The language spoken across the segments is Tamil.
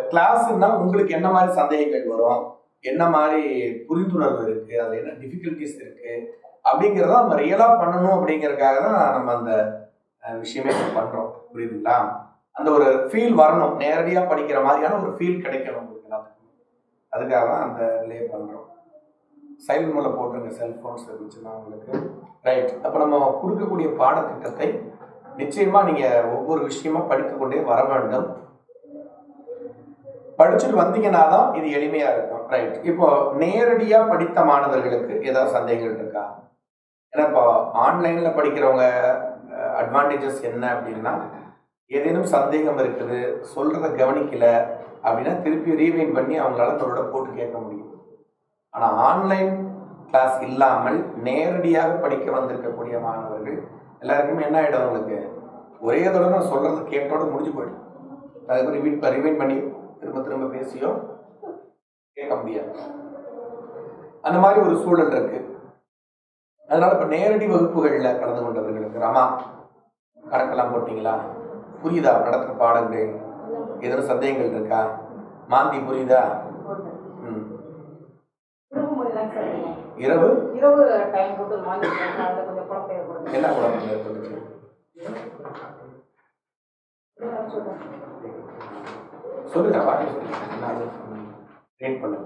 கிளாஸ்னா உங்களுக்கு என்ன மாதிரி சந்தேகங்கள் வரும் என்ன மாதிரி புரிந்துணர்வு இருக்கு அதுல என்ன டிஃபிகல்டிஸ் இருக்கு அப்படிங்கிறத நம்ம ரியலா பண்ணணும் அப்படிங்கறதுக்காக தான் நம்ம அந்த அஹ், விஷயமே இப்ப பண்றோம் புரியுதுங்களா அந்த ஒரு ஃபீல் வரணும் நேரடியா படிக்கிற மாதிரியான ஒரு ஃபீல் கிடைக்கணும் உங்களுக்கு எல்லாத்துக்கும் அதுக்காக தான் அந்த ரிலே பண்றோம் சைலண்ட் மோட்ல போட்டுருங்க செல்போன்ஸ் இருந்துச்சுன்னா உங்களுக்கு ரைட் அப்போ நம்ம கொடுக்கக்கூடிய பாடத்திட்டத்தை நிச்சயமா நீங்க ஒவ்வொரு விஷயமா படித்துக்கொண்டே வர வேண்டும் படிச்சுட்டு வந்தீங்கன்னா தான் இது எளிமையா இருக்கும் ரைட் இப்போ நேரடியா படித்த மாணவர்களுக்கு ஏதாவது சந்தேகங்கள் இருக்கா ஏன்னா இப்போ ஆன்லைன்ல படிக்கிறவங்க அட்வான்டேஜஸ் என்ன அப்படின்னா ஏதேனும் சந்தேகம் இருக்குது சொல்றத கவனிக்கல அப்படின்னா திருப்பி ரீவைண்ட் பண்ணி அவங்களால அதோட போட்டு கேட்க முடியும் ஆனா ஆன்லைன் கிளாஸ் இல்லாமல் நேரடியாக படிக்க வந்திருக்கக்கூடிய மாணவர்கள் எல்லாருக்குமே என்ன ஆயிடும் உங்களுக்கு ஒரே தடவை நான் சொல்றது கேட்டோட முடிஞ்சு போயிடும் அதுக்கு ரிவீட் ரிவைண்ட் பண்ணி திரும்ப திரும்ப பேசியோ கேட்க முடியாது அந்த மாதிரி ஒரு சூழல் இருக்கு அதனால இப்ப நேரடி வகுப்புகள்ல கலந்து கொண்டவர்களுக்கு ரமா கணக்கெல்லாம் போட்டீங்களா புரியுதா நடத்துற பாடங்கள் எதுவும் சந்தேகங்கள் இருக்கா மாந்தி புரியுதா ம். இரவு முறைதான் சார் இருக்கும். இரவு இரவு டைம் போட்டு மார்னிங் அதில் கொஞ்சம் குழப்பம் ஏற்படுது என்ன குழப்பம் ஏற்பட்டுச்சு சொல்றேன். சொல்லுங்க வாங்க சொல்லுங்க ரேட் பண்ணுங்க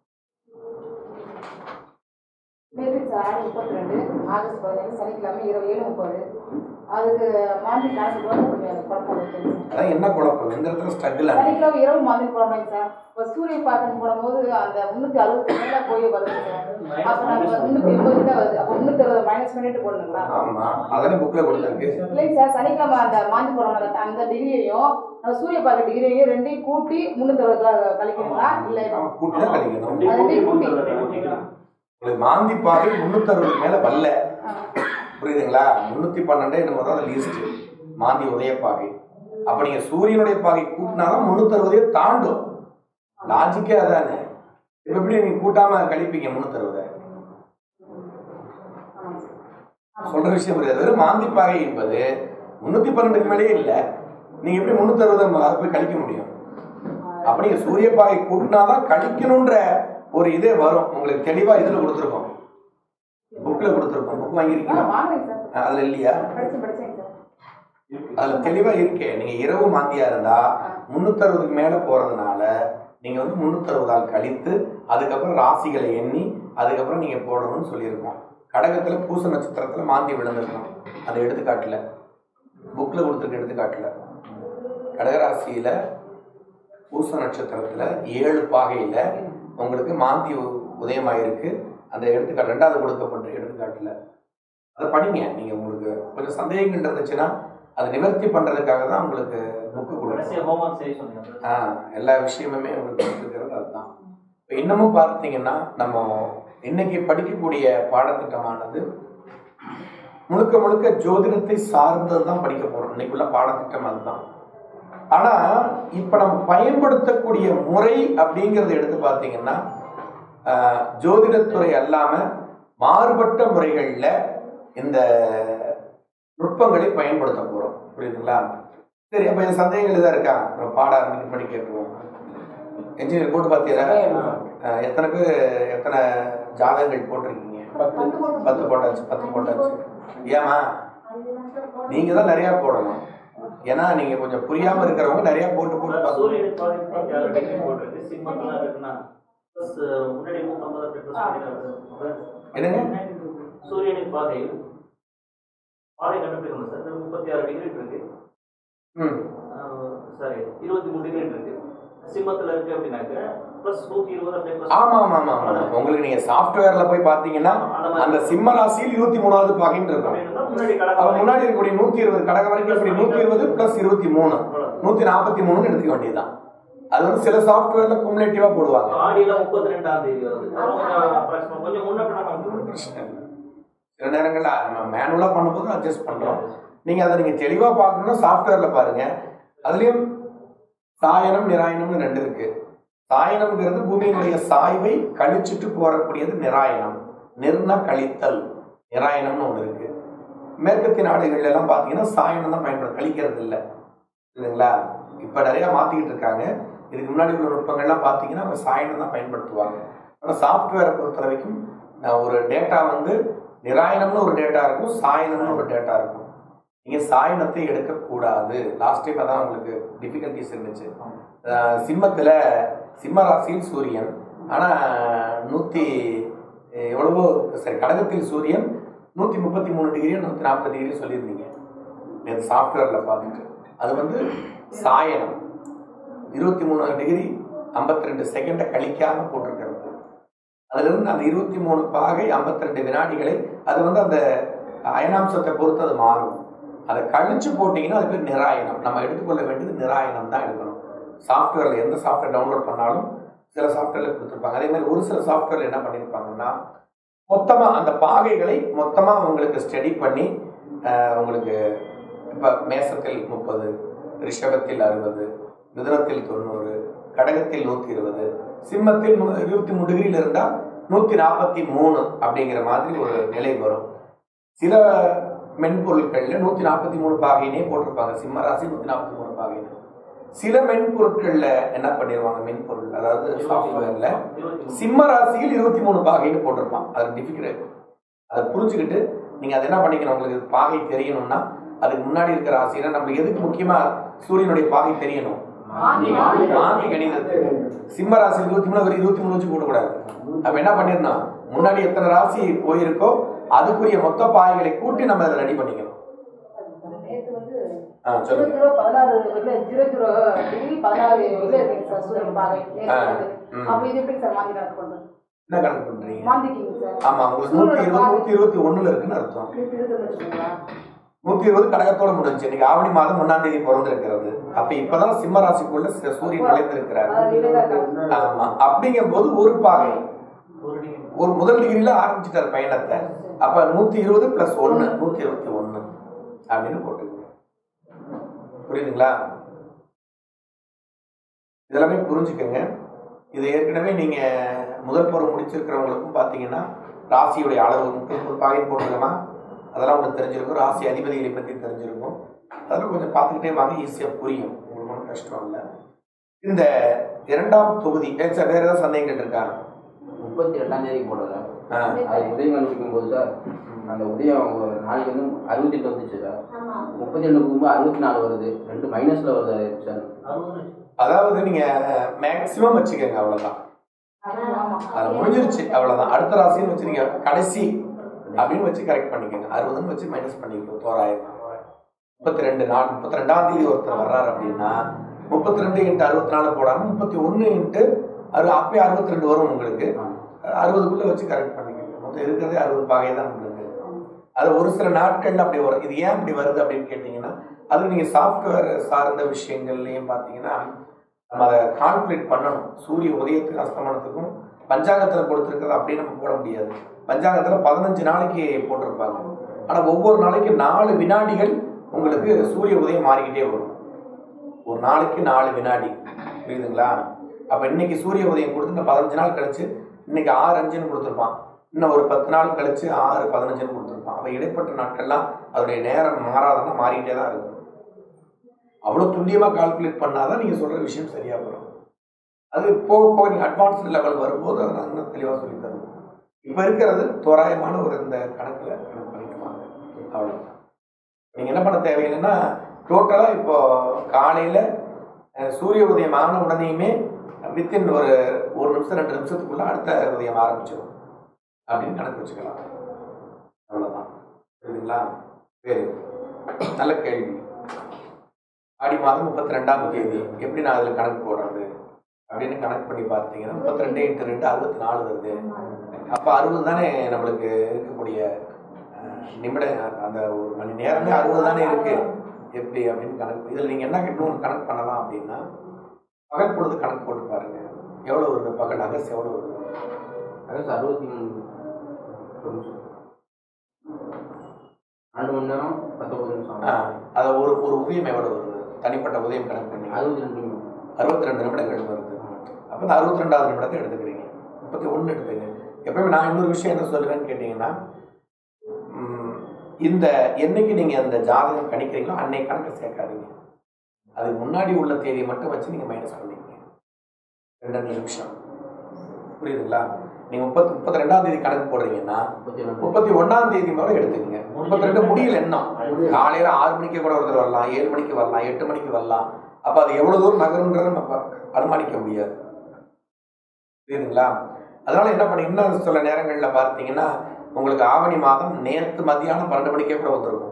நேற்று சார் முப்பத்தி ரெண்டு ஆகஸ்ட் பதினேழு சனிக்கிழமை இரவு ஏழு முப்பது அதுக்கு மாந்தி கிளாஸ் கூட கொஞ்சம் குழப்பம் இருக்குது அதான் என்ன குழப்பம் எந்த இடத்துல ஸ்ட்ரகிள் சனிக்கிழமை இரவு மாதிரி போனோம் சார் இப்போ சூரிய பாக்கன் போடும்போது அந்த முந்நூற்றி அறுபது மேலே போய் வருது சார் அப்போ நம்ம முந்நூற்றி எண்பது கிட்ட வருது அப்போ முந்நூற்றி அறுபது மைனஸ் பண்ணிட்டு போடணுங்களா ஆமா அதானே புக்ல கொடுத்துருக்கு இல்லைங்க சார் சனிக்கிழமை அந்த மாந்தி போடுறோம் அந்த அந்த டிகிரியையும் நம்ம சூரிய பாக்க டிகிரியையும் ரெண்டையும் கூட்டி முந்நூற்றி அறுபது கழிக்கணுங்களா இல்லை ஆமா, கூட்டி தான் கழிக்கணும் அது ரெண்டையும் கூட்டி உங்களுக்கு மாந்தி பாகை முன்னூத்தி அறுபது மேல வரல ஆ. புரியுதுங்களா முன்னூத்தி பன்னெண்டு என்னமோ தான் லீஸ்ட் மாந்தி உதய பாகை அப்ப நீங்க சூரியனுடைய பாகை கூட்டினாலும் முன்னூத்தி அறுபதையே தாண்டும் லாஜிக்கே அதானே இப்ப எப்படி நீங்க கூட்டாம கழிப்பீங்க முன்னூத்தி அறுபதை ஆமாங்க சார் சொல்ற விஷயம் புரியாது வெறும் மாந்தி பாகை என்பது முன்னூத்தி பன்னெண்டுக்கு மேலேயே இல்ல நீங்க எப்படி முன்னூத்தி அறுபது அதை போய் கழிக்க முடியும் அப்ப நீங்க சூரிய பாகை கூட்டினாதான் கழிக்கணும்ன்ற ஒரு இதே வரும் உங்களுக்கு தெளிவா இதுல கொடுத்துருக்கோம் புக்ல கொடுத்துருக்கோம் புக் ஆ வாங்கியிருக்கீங்க வாங்குறேங்க சார் அதுல இல்லையா படிச்சு படிச்சேங்க சார் அதுல தெளிவா இருக்கே நீங்க இரவு மாந்தியா இருந்தா முன்னூத்தி அறுபதுக்கு மேல போறதுனால நீங்க வந்து முன்னூத்தி அறுபதால் கழித்து அதுக்கப்புறம் ராசிகளை எண்ணி அதுக்கப்புறம் நீங்க போடணும்னு சொல்லியிருக்கோம் கடகத்துல பூச நட்சத்திரத்துல மாந்தி விழுந்திருக்கும் அந்த எடுத்துக்காட்டுல புக்ல கொடுத்துருக்க எடுத்துக்காட்டுல கடகராசியில பூச நட்சத்திரத்துல ஏழு பாகையில உங்களுக்கு மாந்தி உ- உதயமாயிருக்கு அந்த எடுத்துக்காட்டு ரெண்டாவது கொடுக்கப்பட்ட எடுத்துக்காட்டுல அதை படிங்க நீங்க உங்களுக்கு கொஞ்சம் சந்தேகங்கள் இருந்துச்சுன்னா அதை நிவர்த்தி பண்றதுக்காக தான் உங்களுக்கு புக்கு கொடுக்குறோம் கடைசியா ஹோம்ஒர்க் செய்ய சொன்னீங்க ஆ எல்லா விஷயமுமே உங்களுக்கு கொடுத்துருக்கிறது அதுதான் இப்போ இன்னமும் பார்த்தீங்கன்னா நம்ம இன்னைக்கு படிக்கக்கூடிய பாடத்திட்டமானது முழுக்க முழுக்க ஜோதிடத்தை சார்ந்தது தான் படிக்க போறோம் இன்னைக்குள்ள பாடத்திட்டம் அதுதான் ஆனா இப்ப நம்ம பயன்படுத்தக்கூடிய முறை அப்படிங்கறத எடுத்து பார்த்தீங்கன்னா ஆஹ், ஜோதிடத்துறை அல்லாம மாறுபட்ட முறைகள்ல இந்த நுட்பங்களை பயன்படுத்த போறோம் புரியுதுங்களா சரி அப்ப இந்த சந்தேகங்கள் எதாவது இருக்கா நம்ம பாட ஆரம்பிக்க பண்ணி கேட்டுருவோம் என்ஜினியர் போட்டு பார்த்தீங்களா ஆஹ், எத்தனை பேர் எத்தனை ஜாதகங்கள் போட்டிருக்கீங்க பத்து போட்டாச்சு பத்து போட்டாச்சு ஏமா நீங்க தான் நிறைய போடணும் ஏன்னா நீங்க கொஞ்சம் புரியாம இருக்கிறவங்க நிறைய போட்டு போட்டு பார்க்கணும் சூரியனுக்கு பாதிப்பு யாரு டிகிரி போட்டிருக்கு சிம்மத்தெல்லாம் இருக்குன்னா ப்ளஸ் முன்னாடி நூற்றம்பது அப்படி ப்ளஸ் என்னங்க சூரியனின் பாதை பாதை கண்டுபிடிக்கணும் சார் முப்பத்தி ஆறு டிகிரி இருக்கு ம் சாரி இருபத்தி மூணு டிகிரி இருக்கு சிம்மத்துல இருக்கு அப்படின்னாக்க ப்ளஸ் நூத்தி இருபது அப்படியே plus ஆமா ஆமா ஆமா ஆமா உங்களுக்கு நீங்க சாஃப்ட்வேர்ல போய் பாத்தீங்கன்னா அந்த மாதிரி அந்த சிம்ம ராசியில் இருபத்தி மூணாவது பாகின்னு இருக்கும் அப்படின்னா முன்னாடி கடை அவ முன்னாடி இருக்கக்கூடிய நூத்தி இருபது கடக வரைக்கும் இப்படி நூத்தி இருபது பிளஸ் இருபத்தி மூணு நூத்தி நாற்பத்தி மூணுன்னு எடுத்துக்க வேண்டியதுதான் அது வந்து சில சாஃப்ட்வேர்ல குமுலேட்டிவா போடுவாங்க ஆடியில முப்பத்தி ரெண்டாம் தேதி வருது அப்புறம் கொஞ்சம் approximate கொஞ்சம் முன்ன பின்ன ஒண்ணும் பிரச்சனை இல்லை. சில நேரங்கள்ல நம்ம மேனுவலா பண்ணும்போது அட்ஜஸ்ட் பண்றோம் நீங்க அதை நீங்க தெளிவா பார்க்கணும்னா சாஃப்ட்வேர்ல பாருங்க அதுலயும் சாயனம் நிராயனம்னு ரெண்டு இருக்கு சாயனம்ங்கிறது பூமியினுடைய சாய்வை கழிச்சிட்டு போறக்கூடியது நிராயனம் நிர்ண கழித்தல் நிராயனம்னு ஒண்ணு இருக்கு மேற்கத்திய நாடுகள்ல எல்லாம் பாத்தீங்கன்னா சாயனம் தான் பயன்படுத்த கழிக்கிறது இல்லை இல்லைங்களா இப்ப நிறைய மாத்திக்கிட்டு இருக்காங்க இதுக்கு முன்னாடி உள்ள நுட்பங்கள்லாம் பார்த்தீங்கன்னா அவங்க சாயனம் தான் பயன்படுத்துவாங்க ஆனால் சாஃப்ட்வேரை பொறுத்த வரைக்கும் நான் ஒரு டேட்டா வந்து நிராயணம்னு ஒரு டேட்டா இருக்கும் சாயனம்னு ஒரு டேட்டா இருக்கும் நீங்கள் சாயனத்தை எடுக்கக்கூடாது லாஸ்ட் டைம் அதான் உங்களுக்கு டிஃபிகல்ட்டிஸ் இருந்துச்சு அஹ் சிம்மத்தில் சிம்ம ராசியில் சூரியன் ஆனால் நூற்றி எவ்வளவோ சரி கடகத்தில் சூரியன் நூற்றி முப்பத்தி மூணு டிகிரி நூற்றி நாற்பது டிகிரி சொல்லியிருந்தீங்க நேற்று சாஃப்ட்வேரில் பார்த்துட்டு அது வந்து சாயனம் இருபத்தி மூணு டிகிரி ஐம்பத்தி ரெண்டு செகண்டை கழிக்காம போட்டிருக்கிறது அதிலிருந்து அந்த இருபத்தி மூணு பாகை ஐம்பத்தி ரெண்டு வினாடிகளை அது வந்து அந்த அயனாம்சத்தை பொறுத்து அது மாறும் அதை கழிச்சு போட்டிங்கன்னா அது பேர் நிராயணம் நம்ம எடுத்துக்கொள்ள வேண்டியது நிராயணம் தான் எடுக்கணும் சாஃப்ட்வேரில் எந்த சாஃப்ட்வேர் டவுன்லோட் பண்ணாலும் சில சாஃப்ட்வேரில் கொடுத்துருப்பாங்க அதே மாதிரி ஒரு சில சாஃப்ட்வேரில் என்ன பண்ணியிருப்பாங்கன்னா மொத்தமாக அந்த பாகைகளை மொத்தமாக உங்களுக்கு ஸ்டடி பண்ணி அஹ், உங்களுக்கு இப்போ மேசத்தில் முப்பது ரிஷபத்தில் அறுபது மிதுனத்தில் தொண்ணூறு கடகத்தில் நூற்றி இருபது சிம்மத்தில் நூ- இருபத்தி மூணு டிகிரியில் இருந்தால் நூற்றி நாற்பத்தி மூணு அப்படிங்கிற மாதிரி ஒரு நிலை வரும் சில மென்பொருட்களில் நூற்றி நாற்பத்தி மூணு பாகைனே போட்டிருப்பாங்க சிம்ம ராசி நூற்றி நாற்பத்தி மூணு பாகைன்னு சில மென்பொருட்களில் என்ன பண்ணிடுவாங்க மென்பொருள் அதாவது சாஃப்ட்வேரில் சிம்ம ராசியில் இருபத்தி மூணு பாகைன்னு போட்டிருப்பான் அது டிஃபிகல்ட் அதை புரிஞ்சுக்கிட்டு நீங்கள் அதை என்ன பண்ணிக்கணும் உங்களுக்கு பாகை தெரியணும்னா அதுக்கு முன்னாடி இருக்கிற ராசினா நம்மளுக்கு எதுக்கு முக்கியமாக சூரியனுடைய பாகை தெரியணும் மாந்தி கணிதத்துக்கு சிம்ம ராசி இருபத்தி மூணு ஒரு இருபத்தி மூணு வச்சு போடக்கூடாது அப்ப என்ன பண்ணிடணும் முன்னாடி எத்தனை ராசி போயிருக்கோ அதுக்குரிய மொத்த பாய்களை கூட்டி நம்ம அதை ரெடி பண்ணிக்கணும் நேத்து வந்து ஆ ஜீரோ சொல்லுங்க ஜீரோ பதினாறு இல்ல ஜீரோ ஜீரோ டிகிரி பதினாறு இதுல இருக்குங்க சார் சூரியன் பாகை ஆ, நேத்து ம். அப்ப இது எப்படி சார் மாந்தி கணக்கு பண்றது என்ன கணக்கு பண்றீங்க மாந்திக்கிங்க சார் ஆமா உங்களுக்கு நூத்தி இருபது நூத்தி இருபத்தி ஒண்ணுல இருக்குன்னு அர்த்தம் நூத்தி இருபத்தி வச்சுக்கோங்களா நூத்தி இருபது கடகத்தோட முடிஞ்சு இன்னைக்கு ஆவணி மாதம் ஒன்னாம் தேதி பிறந்திருக்கிறது அப்ப இப்பதான் சிம்ம ராசிக்குள்ள சி- சூரியன் நுழைந்திருக்கிறார் அதாவது வெளியே தான் இருக்காங்க ஆமா அப்படிங்கும் போது ஒரு பாகை ஒரு டிகிரி ஒரு முதல் டிகிரியில ஆரம்பிச்சிட்டார் பயணத்தை அப்ப நூத்தி இருபது பிளஸ் ஒன்னு நூத்தி இருபத்தி ஒன்னு அப்படின்னு போட்டுக்கோங்க புரியுதுங்களா இதெல்லாமே புரிஞ்சுக்கோங்க இது ஏற்கனவே நீங்க முதல் பருவம் முடிச்சிருக்கிறவங்களுக்கும் பார்த்தீங்கன்னா ராசியுடைய அளவு முப்பது முப்பது பாகைன்னு போட்டிருக்கோமா அதெல்லாம் உங்களுக்கு தெரிஞ்சிருக்கும் ராசி அதிபதிகளை பற்றி தெரிஞ்சிருக்கும் அதெல்லாம் கொஞ்சம் பார்த்துக்கிட்டே வாங்க ஈஸியாக புரியும் உங்களுக்கு ஒன்றும் கஷ்டம் இல்லை இந்த இரண்டாம் தொகுதி ஏ, சார் வேற ஏதாவது சந்தேகங்கள் இருக்கா முப்பத்தி ரெண்டாம் தேதி போடுறேன் ஆ அது உதயம் கண்டுபிடிக்கும் போது சார் அந்த உதயம் ஒரு நாளைக்கு வந்து அறுபத்தி எட்டு வந்துச்சு சார் முப்பத்தி ரெண்டு போகும்போது அறுபத்தி நாலு வருது ரெண்டு மைனஸ்ல வருது அது சார் அறுபது அதாவது நீங்க மேக்சிமம் வச்சுக்கோங்க அவ்வளவுதான் ஆமா அது முடிஞ்சிருச்சு அவ்வளவுதான் அடுத்த ராசின்னு வச்சு நீங்க கடைசி அப்படின்னு வச்சு கரெக்ட் பண்ணிக்கோங்க அறுபதுன்னு வச்சு மைனஸ் பண்ணிக்கணும் தோராயிரம் முப்பத்தி ரெண்டு நாள் முப்பத்தி ரெண்டாம் தேதி ஒருத்தர் வர்றாரு அப்படின்னா முப்பத்தி ரெண்டு இன்ட்டு அறுபத்தி நாலு போடாம முப்பத்தி ஒன்று இன்ட்டு அறு அப்பயே அறுபத்தி ரெண்டு வரும் உங்களுக்கு அறுபதுக்குள்ள வச்சு கரெக்ட் பண்ணிக்கோங்க மொத்தம் இருக்கிறதே அறுபது பாகை தான் உங்களுக்கு அது ஒரு சில நாட்கள்ல அப்படி வரும் இது ஏன் அப்படி வருது அப்படின்னு கேட்டிங்கன்னா அது நீங்க சாஃப்ட்வேர் சார்ந்த விஷயங்கள்லையும் பார்த்தீங்கன்னா நம்ம அதை கால்குலேட் பண்ணணும் சூரிய உதயத்துக்கும் அஸ்தமனத்துக்கும் பஞ்சாங்கத்தில் கொடுத்துருக்கிறது அப்படியே நம்ம போட முடியாது பஞ்சாங்கத்தில் பதினஞ்சு நாளைக்கு போட்டிருப்பாங்க ஆனால் ஒவ்வொரு நாளைக்கு நாலு வினாடிகள் உங்களுக்கு சூரிய உதயம் மாறிக்கிட்டே வரும் ஒரு நாளைக்கு நாலு வினாடி புரியுதுங்களா அப்போ இன்னைக்கு சூரிய உதயம் கொடுத்து இந்த பதினஞ்சு நாள் கழிச்சு இன்னைக்கு ஆறு அஞ்சுன்னு கொடுத்துருப்பான் இன்னும் ஒரு பத்து நாள் கழிச்சு ஆறு பதினஞ்சுன்னு கொடுத்துருப்பான் அப்போ இடைப்பட்ட நாட்கள்லாம் அதோடைய நேரம் மாறாதன்னா மாறிக்கிட்டே தான் இருக்கும் அவ்வளோ துல்லியமாக கால்குலேட் பண்ணாதான் நீங்கள் சொல்கிற விஷயம் சரியாக வரும் அது போக போக நீங்கள் அட்வான்ஸ்டு லெவல் வரும்போது அதை நாங்கள் இன்னும் தெளிவாக சொல்லி தருவோம் இப்போ இருக்கிறது தோராயமான ஒரு இந்த கணக்கில் கணக்கு பண்ணிட்டு வாங்க அவ்வளோதான் நீங்கள் என்ன பண்ண தேவையில்லைன்னா டோட்டலாக இப்போ காலையில் சூரிய உதயம் ஆன உடனேயுமே வித்தின் ஒரு ஒரு நிமிஷம் ரெண்டு நிமிஷத்துக்குள்ள அடுத்த உதயம் ஆரம்பிச்சிடும் அப்படின்னு கணக்கு வச்சுக்கலாம் அவ்வளோதான் புரியுதுங்களா வேறு நல்ல கேள்வி ஆடி மாதம் முப்பத்தி ரெண்டாம் தேதி எப்படி நான் அதில் கணக்கு போடுறது அப்படின்னு கணக்கு பண்ணி பார்த்தீங்கன்னா முப்பத்தி ரெண்டு இன்ட்டு ரெண்டு அறுபத்தி நாலு வருது அப்போ அறுபது தானே நம்மளுக்கு இருக்கக்கூடிய அஹ், நிமிட அந்த ஒரு மணி நேரமே அறுபது தானே இருக்கு எப்படி அப்படின்னு கணக்கு இதில் நீங்கள் என்ன இன்னொன்று கணக்கு பண்ணலாம் அப்படின்னா பகல் பொழுது கணக்கு போட்டு பாருங்க எவ்வளோ வருது பகல் அகஸ் எவ்வளோ வருது அதான் சார் அறுபத்தி மூணு நிமிஷம் ரெண்டு மணி நேரம் பத்தொம்பது நிமிஷம் ஆ, அதை ஒரு ஒரு உதயம் எவ்வளோ வருது தனிப்பட்ட உதயம் கணக்கு பண்ணி அறுபத்தி ரெண்டு நிமிஷம் அறுபத்தி ரெண்டு நிமிடங்கள் வருது அப்போ இந்த அறுபத்தி ரெண்டாவது நிமிடத்தை எடுத்துக்கிறீங்க முப்பத்தி ஒன்று எடுத்துங்க எப்பவுமே நான் இன்னொரு விஷயம் என்ன சொல்லுவேன்னு கேட்டிங்கன்னா ம், இந்த என்னைக்கு நீங்கள் அந்த ஜாதகம் கணிக்கிறீங்களோ அன்னைக்கு கணக்கை சேர்க்காதீங்க அதுக்கு முன்னாடி உள்ள தேதியை மட்டும் வச்சு நீங்கள் மைனஸ் பண்ணிக்கங்க ரெண்டு ரெண்டு நிமிஷம் புரியுதுங்களா நீங்க முப்பத்தி முப்பத்தி ரெண்டாம் தேதி கணக்கு போடுறீங்கன்னா முப்பத்தி ரெண்டு முப்பத்தி ஒண்ணாம் தேதி மேல எடுத்துக்கங்க முப்பத்தி ரெண்டு முடியல என்ன காலையில ஆறு மணிக்கு கூட ஒருத்தர் வரலாம் ஏழு மணிக்கு வரலாம் எட்டு மணிக்கு வரலாம் அப்ப அது எவ்வளவு தூரம் நகருன்றதை நம்ம ப- அனுமானிக்க முடியாது புரியுதுங்களா அதனால என்ன பண்ணி இன்னும் சில நேரங்கள்ல பார்த்தீங்கன்னா உங்களுக்கு ஆவணி மாதம் நேத்து மத்தியானம் பன்னெண்டு மணிக்கே கூட வந்திருக்கும்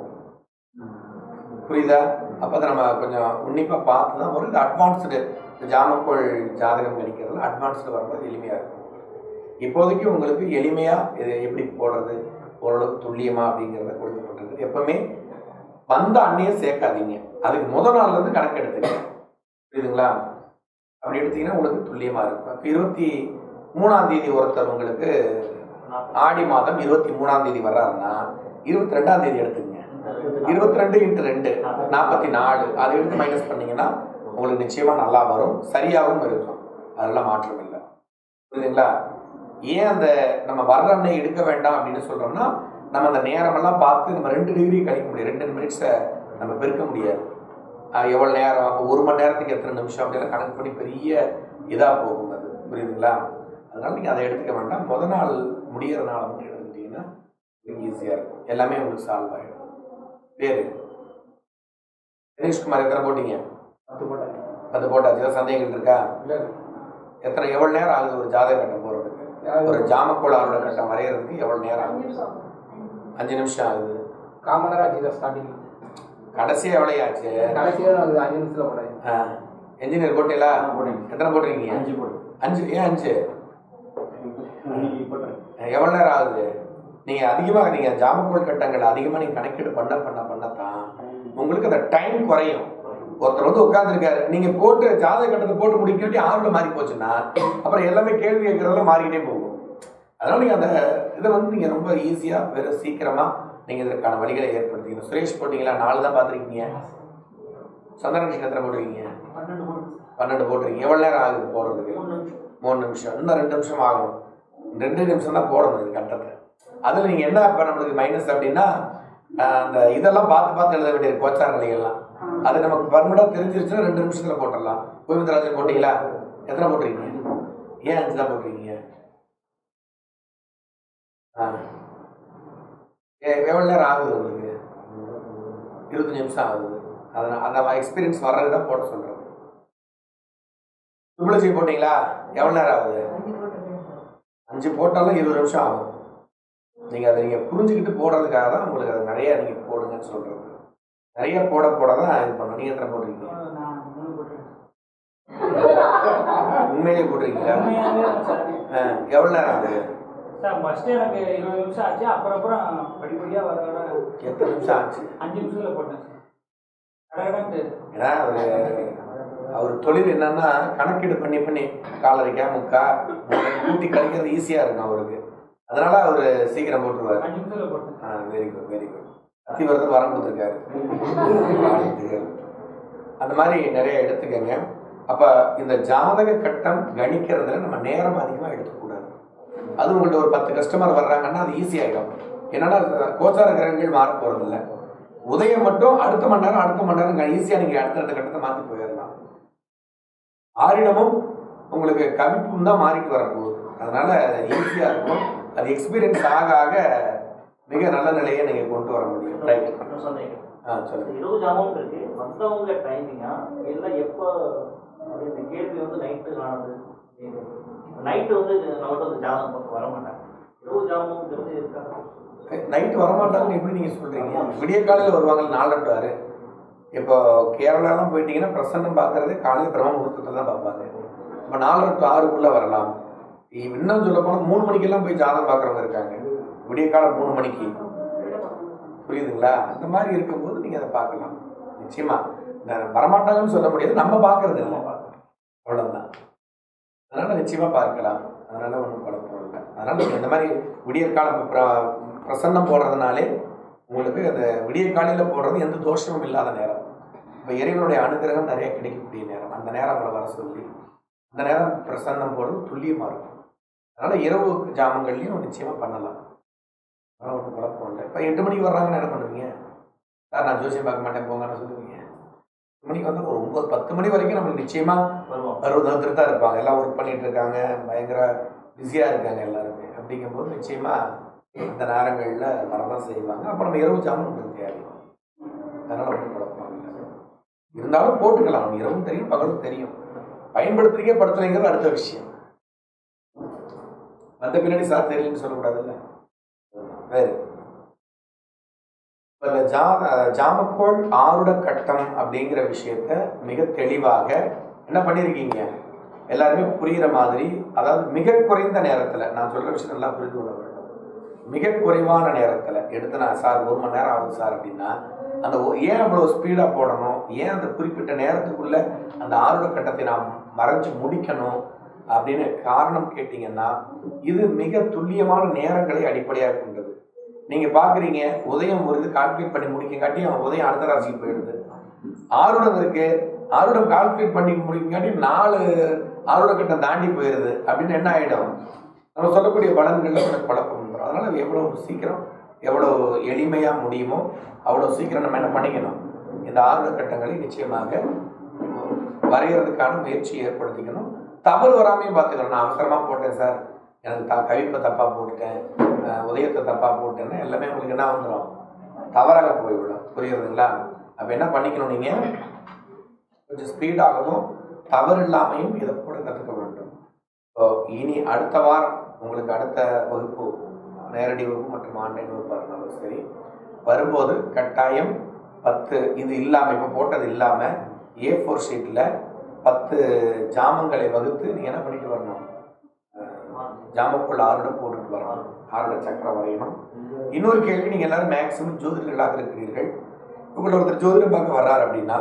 புரியுதா அப்போ அதை நம்ம கொஞ்சம் உன்னிப்பா பார்த்து தான் வரும் இது அட்வான்ஸ்டு ஜாமக்கோள் ஜாதகம் கணிக்கிறதுல அட்வான்ஸ்டு வர்றது எளிமையா இருக்கும் இப்போதைக்கு உங்களுக்கு எளிமையா இது எப்படி போடுறது ஓரளவுக்கு துல்லியமா அப்படிங்கிறத கொடுக்கப்பட்டிருக்கு எப்பவுமே வந்த அன்னையே சேர்க்காதீங்க அதுக்கு முதல் நாள்ல இருந்து கணக்கு எடுத்துக்கங்க புரியுதுங்களா அப்படி எடுத்தீங்கன்னா உங்களுக்கு துல்லியமா இருக்கும் இப்போ இருபத்தி மூணாம் தேதி ஒருத்தர் உங்களுக்கு ஆடி மாதம் இருபத்தி மூணாம் தேதி வர்றாருன்னா இருபத்தி ரெண்டாம் தேதி எடுத்துங்க இருபத்தி ரெண்டு இன்ட்டு ரெண்டு நாற்பத்தி நாலு அதை எடுத்து மைனஸ் பண்ணீங்கன்னா உங்களுக்கு நிச்சயமா நல்லா வரும் சரியாகவும் இருக்கும் அதெல்லாம் மாற்றம் இல்லை புரியுதுங்களா ஏன் அந்த நம்ம வர்ற அன்னை எடுக்க வேண்டாம் அப்படின்னு சொல்றோம்னா நம்ம அந்த நேரமெல்லாம் பார்த்து நம்ம ரெண்டு டிகிரி கழிக்க முடியும் ரெண்டு மினிட்ஸை நம்ம பெருக்க முடியாது ஆஹ் எவ்வளவு நேரம் அப்போ ஒரு மணி நேரத்துக்கு எத்தனை நிமிஷம் அப்படிலாம் கணக்கு பண்ணி பெரிய இதாக போகும் அது புரியுதுங்களா அதனால நீங்கள் அதை எடுத்துக்க வேண்டாம் முத நாள் முடியிற நாள் மட்டும் எடுத்துக்கிட்டீங்கன்னா ஈஸியாக இருக்கும் எல்லாமே உங்களுக்கு சால்வ் ஆகிடும் பேர் தினேஷ்குமார் எத்தனை போட்டீங்க பத்து போட்டாங்க பத்து போட்டாச்சு ஏதாவது சந்தேகங்கள் இருக்கா இல்லை எத்தனை எவ்வளவு நேரம் ஆகுது ஒரு ஜாதக கட்டம் போடுறதுக்கு ஒரு ஜாமக்கோளாரோட கட்டம் வரைகிறதுக்கு எவ்வளவு நேரம் ஆகுது அஞ்சு நிமிஷம் ஆகுது காமனராக ஆச்சு சார் ஸ்டார்டிங் கடைசியா எவ்வளவு ஆச்சு கடைசியாக அது அஞ்சு நிமிஷத்தில் போனேன் என்ஜினியர் போட்டீங்களா போட்டேங்க. எத்தனை போட்டிருக்கீங்க அஞ்சு போடு அஞ்சு ஏன் அஞ்சு இன்னைக்கு போட்டேன் எவ்வளவு நேரம் ஆகுது நீங்க அதிகமா நீங்க ஜாமக்கோள் கட்டங்கள் அதிகமா நீங்க கணக்கீடு பண்ண பண்ண பண்ணத்தான் உங்களுக்கு அந்த டைம் குறையும் ஒருத்தர் வந்து உட்காந்துருக்காரு நீங்க போட்டு ஜாதக கட்டத்தை போட்டு முடிக்காட்டி ஆறுல மாறி போச்சுன்னா அப்புறம் எல்லாமே கேள்வி கேட்கறதெல்லாம் மாறிக்கிட்டே போகும் அதனால நீங்க அந்த இதை வந்து நீங்க ரொம்ப ஈஸியா வெற சீக்கிரமா நீங்க இதற்கான வழிகளை ஏற்படுத்திக்கணும் சுரேஷ் போட்டீங்களா நாலு தான் பார்த்துருக்கீங்க சந்திரன் கிருஷ்ணன் எத்தனை போட்டிருக்கீங்க பன்னெண்டு போடு பன்னெண்டு போட்டிருக்கீங்க எவ்வளவு நேரம் ஆகுது போடுறதுக்கு மூணு நிமிஷம் மூணு நிமிஷம் இன்னும் ரெண்டு நிமிஷம் ஆகணும் ரெண்டு நிமிஷம் தான் போடணும் இது கட்டத்தை அதில் நீங்கள் என்ன இப்போ நம்மளுக்கு மைனஸ் அப்படின்னா ஆஹ், அந்த இதெல்லாம் பார்த்து பார்த்து எழுத வேண்டியது கோச்சார நிலைகள்லாம் அது நமக்கு பர்மனண்டாக தெரிஞ்சிருச்சுன்னா ரெண்டு நிமிஷத்தில் போட்டுடலாம் கோவிந்தராஜன் போட்டீங்களா எத்தனை போட்டிருக்கீங்க ஏன் அஞ்சு தான் போட்டிருக்கீங்க ஆ ஏ எவ்வளோ நேரம் ஆகுது உங்களுக்கு இருபத்தஞ்சு நிமிஷம் ஆகுது அதனால் அந்த எக்ஸ்பீரியன்ஸ் வர்றது தான் போட சொல்கிறது துளசி போட்டீங்களா எவ்வளோ நேரம் ஆகுது அஞ்சு போட்டாலும் இருபது நிமிஷம் ஆகும் நீங்கள் அதை நீங்கள் புரிஞ்சுக்கிட்டு போடுறதுக்காக தான் உங்களுக்கு அது நிறைய நீங்கள் போடுங்கன்னு சொல்கிறது நிறைய போட போட தான் இது பண்ணணும் நீங்கள் எத்தனை போட்டிருக்கீங்க நான் மூணு போட்டிருக்கேன். உண்மையிலேயே போட்டிருக்கீங்களா உண்மையாவே சார் ஆ, எவ்வளோ நேரம் ஆகுது சார் ஃபர்ஸ்ட் எனக்கு இருபது நிமிஷம் ஆச்சு அப்புறம் அப்புறம் படிப்படியாக வர வர எத்தனை நிமிஷம் ஆச்சு அஞ்சு நிமிஷத்துல போட்டேன் சார் கடகடன்ட்டு ஏன்னா அவர் அவர் தொழில் என்னன்னா கணக்கீடு பண்ணி பண்ணி காலரைக்கா முக்கா மூணு கூட்டி கழிக்கிறது ஈஸியாக இருக்கும் அவருக்கு அதனால அவர் சீக்கிரம் போட்டுருவார் அஞ்சு நிமிஷத்துல போட்டேன் very good very good Athivaradar வரம் கொடுத்துருக்காரு வாழ்த்துக்கள். அந்த மாதிரி நிறைய எடுத்துக்கங்க அப்ப இந்த ஜாதக கட்டம் கணிக்கிறதுல நம்ம நேரம் அதிகமா எடுக்கக்கூடாது அது உங்கள்ட்ட ஒரு பத்து கஸ்டமர் வர்றாங்கன்னா அது ஈஸி ஆயிடும் என்னன்னா கோச்சார கிரகங்கள் மாற போறது இல்ல உதயம் மட்டும் அடுத்த மணி நேரம் அடுத்த மணி நேரம் ஈஸியா நீங்க அடுத்தடுத்த கட்டத்தை மாத்தி போயிடலாம் ஆரிடமும் உங்களுக்கு கவிப்பும் தான் மாறிட்டு வரப்போகுது அதனால ஈஸியா இருக்கும் அது எக்ஸ்பீரியன்ஸ் ஆக ஆக மிக நல்ல நிலையை நீங்க கொண்டு வர முடியும் ரைட் இன்னும் சந்தேகம் ஆ சொல்லுங்க இருபது அமௌண்ட் இருக்கு வந்தவங்க டைமிங்கா எல்லாம் எப்போ அப்படி இந்த கேள்வி வந்து நைட்டு காணுது நைட்டு வந்து நம்மகிட்ட வந்து ஜாதகம் பார்க்க வர மாட்டாங்க இருபது ஜாமங்கிறது இருக்காங்க நைட்டு வரமாட்டாங்கன்னு எப்படி நீங்க சொல்றீங்க விடிய காலையில வருவாங்க நாலு டு ஆறு இப்போ கேரளாலாம் போயிட்டீங்கன்னா பிரசன்னம் பார்க்கறதே காலையில் பிரம்ம முகூர்த்தத்தில் தான் பார்ப்பாங்க இப்போ நாலு டு ஆறுக்குள்ள வரலாம் இன்னும் சொல்ல போனால் மூணு மணிக்கெல்லாம் போய் ஜாதகம் பார்க்குறவங்க இருக்காங்க விடிய காலம் மூணு மணிக்கு புரியுதுங்களா அந்த மாதிரி இருக்கும்போது நீங்க அதை பார்க்கலாம் நிச்சயமா இந்த வரமாட்டாங்கன்னு சொல்ல முடியாது நம்ம பார்க்கறது இல்லை அவ்வளவுதான் அதனால நிச்சயமா பார்க்கலாம் அதனால ஒன்றும் குழப்பம் இல்லை அதனால நீங்க இந்த மாதிரி விடிய கால பிர- பிரசன்னம் போடுறதுனாலே உங்களுக்கு அந்த விடிய காலையில போடுறது எந்த தோஷமும் இல்லாத நேரம் இப்போ இறைவனுடைய அனுகிரகம் நிறைய கிடைக்கக்கூடிய நேரம் அந்த நேரம் அவங்கள வர சொல்லி அந்த நேரம் பிரசன்னம் போடுறது துல்லியமா இருக்கும் அதனால இரவு ஜாமங்கள்லையும் நிச்சயமா பண்ணலாம் அதனால ஒன்றும் குழப்பம் இல்லை இப்போ எட்டு மணிக்கு வர்றாங்கன்னு என்ன பண்ணுவீங்க சார் நான் ஜோசியம் பார்க்க மாட்டேன் போங்கன்னு சொல்லுவீங்க மணிக்கு வந்து ஒரு ஒன்பது பத்து மணி வரைக்கும் நம்மளுக்கு நிச்சயமா வருவோம் அறுபது ஒருத்தர் தான் இருப்பாங்க எல்லாம் ஒர்க் பண்ணிட்டு இருக்காங்க பயங்கர பிஸியாக இருக்காங்க எல்லாருமே அப்படிங்கும்போது நிச்சயமா அந்த நேரங்களில் வரதான் செய்வாங்க அப்போ நம்ம இரவு ஜாமுன் நம்மளுக்கு தேவை அதனால ஒன்றும் குழப்பம் இல்லை இருந்தாலும் போட்டுக்கலாம் நம்ம இரவும் தெரியும் பகலும் தெரியும் பயன்படுத்துறீங்க படுத்துறீங்கிறது அடுத்த விஷயம் வந்த பின்னாடி சார் தெரியலன்னு சொல்லக்கூடாதுல்ல வேறு இப்ப இந்த ஜா ஜாமக்கோள் ஆருட கட்டம் அப்படிங்கிற விஷயத்த மிக தெளிவாக என்ன பண்ணியிருக்கீங்க எல்லாருமே புரிகிற மாதிரி அதாவது மிக குறைந்த நேரத்துல நான் சொல்ற விஷயம் நல்லா புரிந்து கொள்ள வேண்டும் மிக குறைவான நேரத்துல எடுத்து நான் சார் ஒரு மணி நேரம் ஆகுது சார் அப்படின்னா அந்த ஒ- ஏன் அவ்வளவு ஸ்பீடா போடணும் ஏன் அந்த குறிப்பிட்ட நேரத்துக்குள்ள அந்த ஆருட கட்டத்தை நாம் மறைஞ்சு முடிக்கணும் அப்படின்னு காரணம் கேட்டீங்கன்னா இது மிக துல்லியமான நேரங்களை அடிப்படையாக கொண்டது நீங்க பாக்குறீங்க உதயம் ஒரு இது கால்குலேட் பண்ணி முடிக்கங்காட்டி அவன் உதயம் அடுத்த ராசிக்கு போயிடுது ஆருடம் இருக்கு ஆருடம் கால்குலேட் பண்ணி முடிக்கங்காட்டி நாலு ஆருட கட்டம் தாண்டி போயிடுது அப்படின்னு என்ன ஆயிடும் நம்ம சொல்லக்கூடிய பலன்கள்ல கொஞ்சம் குழப்பம் வந்துடும் அதனால எவ்வளவு சீக்கிரம் எவ்வளவு எளிமையா முடியுமோ அவ்வளவு சீக்கிரம் நம்ம என்ன பண்ணிக்கணும் இந்த ஆருட கட்டங்களை நிச்சயமாக வரைகிறதுக்கான முயற்சி ஏற்படுத்திக்கணும் தவறு வராமையும் பார்த்துக்கணும் நான் அவசரமா போட்டேன் சார் எனக்கு த கவிப்பை தப்பா போட்டேன் அஹ் உதயத்தை தப்பா போட்டேன்னா எல்லாமே உங்களுக்கு என்ன வந்துடும் தவறாக போய்விடும் புரியுறதுங்களா அப்ப என்ன பண்ணிக்கணும் நீங்க கொஞ்சம் ஸ்பீடாகவும் தவறு இல்லாமையும் இதை கூட கற்றுக்க வேண்டும் இப்போ இனி அடுத்த வாரம் உங்களுக்கு அடுத்த வகுப்பு நேரடி வகுப்பு மற்றும் ஆன்லைன் வகுப்பாக இருந்தாலும் சரி வரும்போது கட்டாயம் பத்து இது இல்லாமல் இப்போ போட்டது இல்லாமல் ஏ ஃபோர் ஷீட்டில் பத்து ஜாமங்களை வகுத்து நீங்கள் என்ன பண்ணிட்டு வரணும் அஹ், ஜாமக்குள்ள ஆறுட போட்டுட்டு வரணும் ஆறுட சக்கரம் வரையணும் இன்னொரு கேள்வி நீங்கள் எல்லாரும் மேக்சிமம் ஜோதிடர்களாக இருக்கிறீர்கள் உங்களை ஒருத்தர் ஜோதிடம் பார்க்க வர்றாரு அப்படின்னா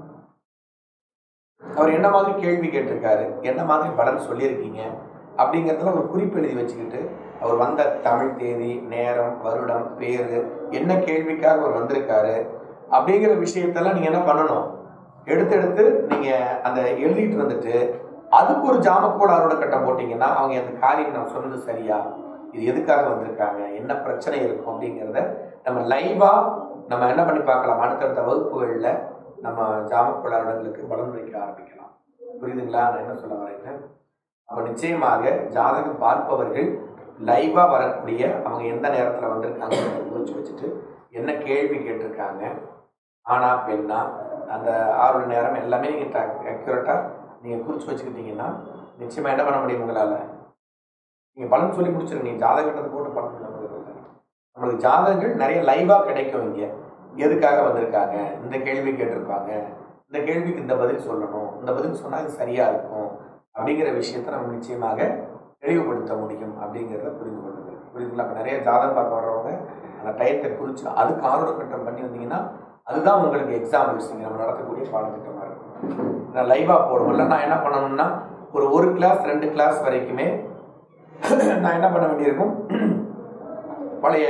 அவர் என்ன மாதிரி கேள்வி கேட்டிருக்காரு என்ன மாதிரி பலன் சொல்லியிருக்கீங்க அப்படிங்கிறதுல ஒரு குறிப்பு எழுதி வச்சுக்கிட்டு அவர் வந்த தமிழ் தேதி நேரம் வருடம் பேரு என்ன கேள்விக்காக அவர் வந்திருக்காரு அப்படிங்கிற விஷயத்தெல்லாம் நீங்க என்ன பண்ணணும் எடுத்து எடுத்து நீங்க அந்த எழுதிட்டு வந்துட்டு அதுக்கு ஒரு ஜாமக்கோள் அவரோட கட்டம் போட்டீங்கன்னா அவங்க அந்த காரியம் நான் சொன்னது சரியா இது எதுக்காக வந்திருக்காங்க என்ன பிரச்சனை இருக்கும் அப்படிங்கிறத நம்ம லைவா நம்ம என்ன பண்ணி பார்க்கலாம் அடுத்தடுத்த வகுப்புகளில் நம்ம ஜாமக்கோள் அருடங்களுக்கு பலன் வைக்க ஆரம்பிக்கலாம் புரியுதுங்களா நான் என்ன சொல்ல வரேன்னு அப்போ நிச்சயமாக ஜாதகம் பார்ப்பவர்கள் லைவா வரக்கூடிய அவங்க எந்த நேரத்தில் வந்திருக்காங்க குறிச்சு வச்சுட்டு என்ன கேள்வி கேட்டிருக்காங்க ஆனா பெண்ணா அந்த ஆறு நேரம் எல்லாமே நீங்கள் அக்யூரேட்டாக நீங்கள் குறிச்சு வச்சுக்கிட்டீங்கன்னா நிச்சயமாக என்ன பண்ண முடியும் உங்களால் நீங்கள் பலன் சொல்லி முடிச்சிருங்க நீங்கள் ஜாதகத்தை போட்டு பலன் சொல்ல முடியாது நம்மளுக்கு ஜாதகங்கள் நிறைய லைவாக கிடைக்கும் இங்கே எதுக்காக வந்திருக்காங்க இந்த கேள்வி கேட்டிருப்பாங்க இந்த கேள்விக்கு இந்த பதில் சொல்லணும் இந்த பதில் சொன்னால் இது சரியா இருக்கும் அப்படிங்கிற விஷயத்தை நம்ம நிச்சயமாக தெளிவுபடுத்த முடியும் அப்படிங்கிறத புரிந்து கொள்ளுங்கள் புரியுதுங்களா இப்போ நிறைய ஜாதகம் பார்க்க வர்றவங்க அந்த டயத்தை குறித்து அதுக்கு ஆர்வ கட்டம் பண்ணி வந்தீங்கன்னா அதுதான் உங்களுக்கு எக்ஸாம்பிள்ஸ் நீங்கள் நம்ம நடத்தக்கூடிய பாடத்திட்டமாக இருக்கும் நான் லைவாக போடுவோம்ல நான் என்ன பண்ணணும்னா ஒரு ஒரு கிளாஸ் ரெண்டு கிளாஸ் வரைக்குமே நான் என்ன பண்ண வேண்டியிருக்கும் பழைய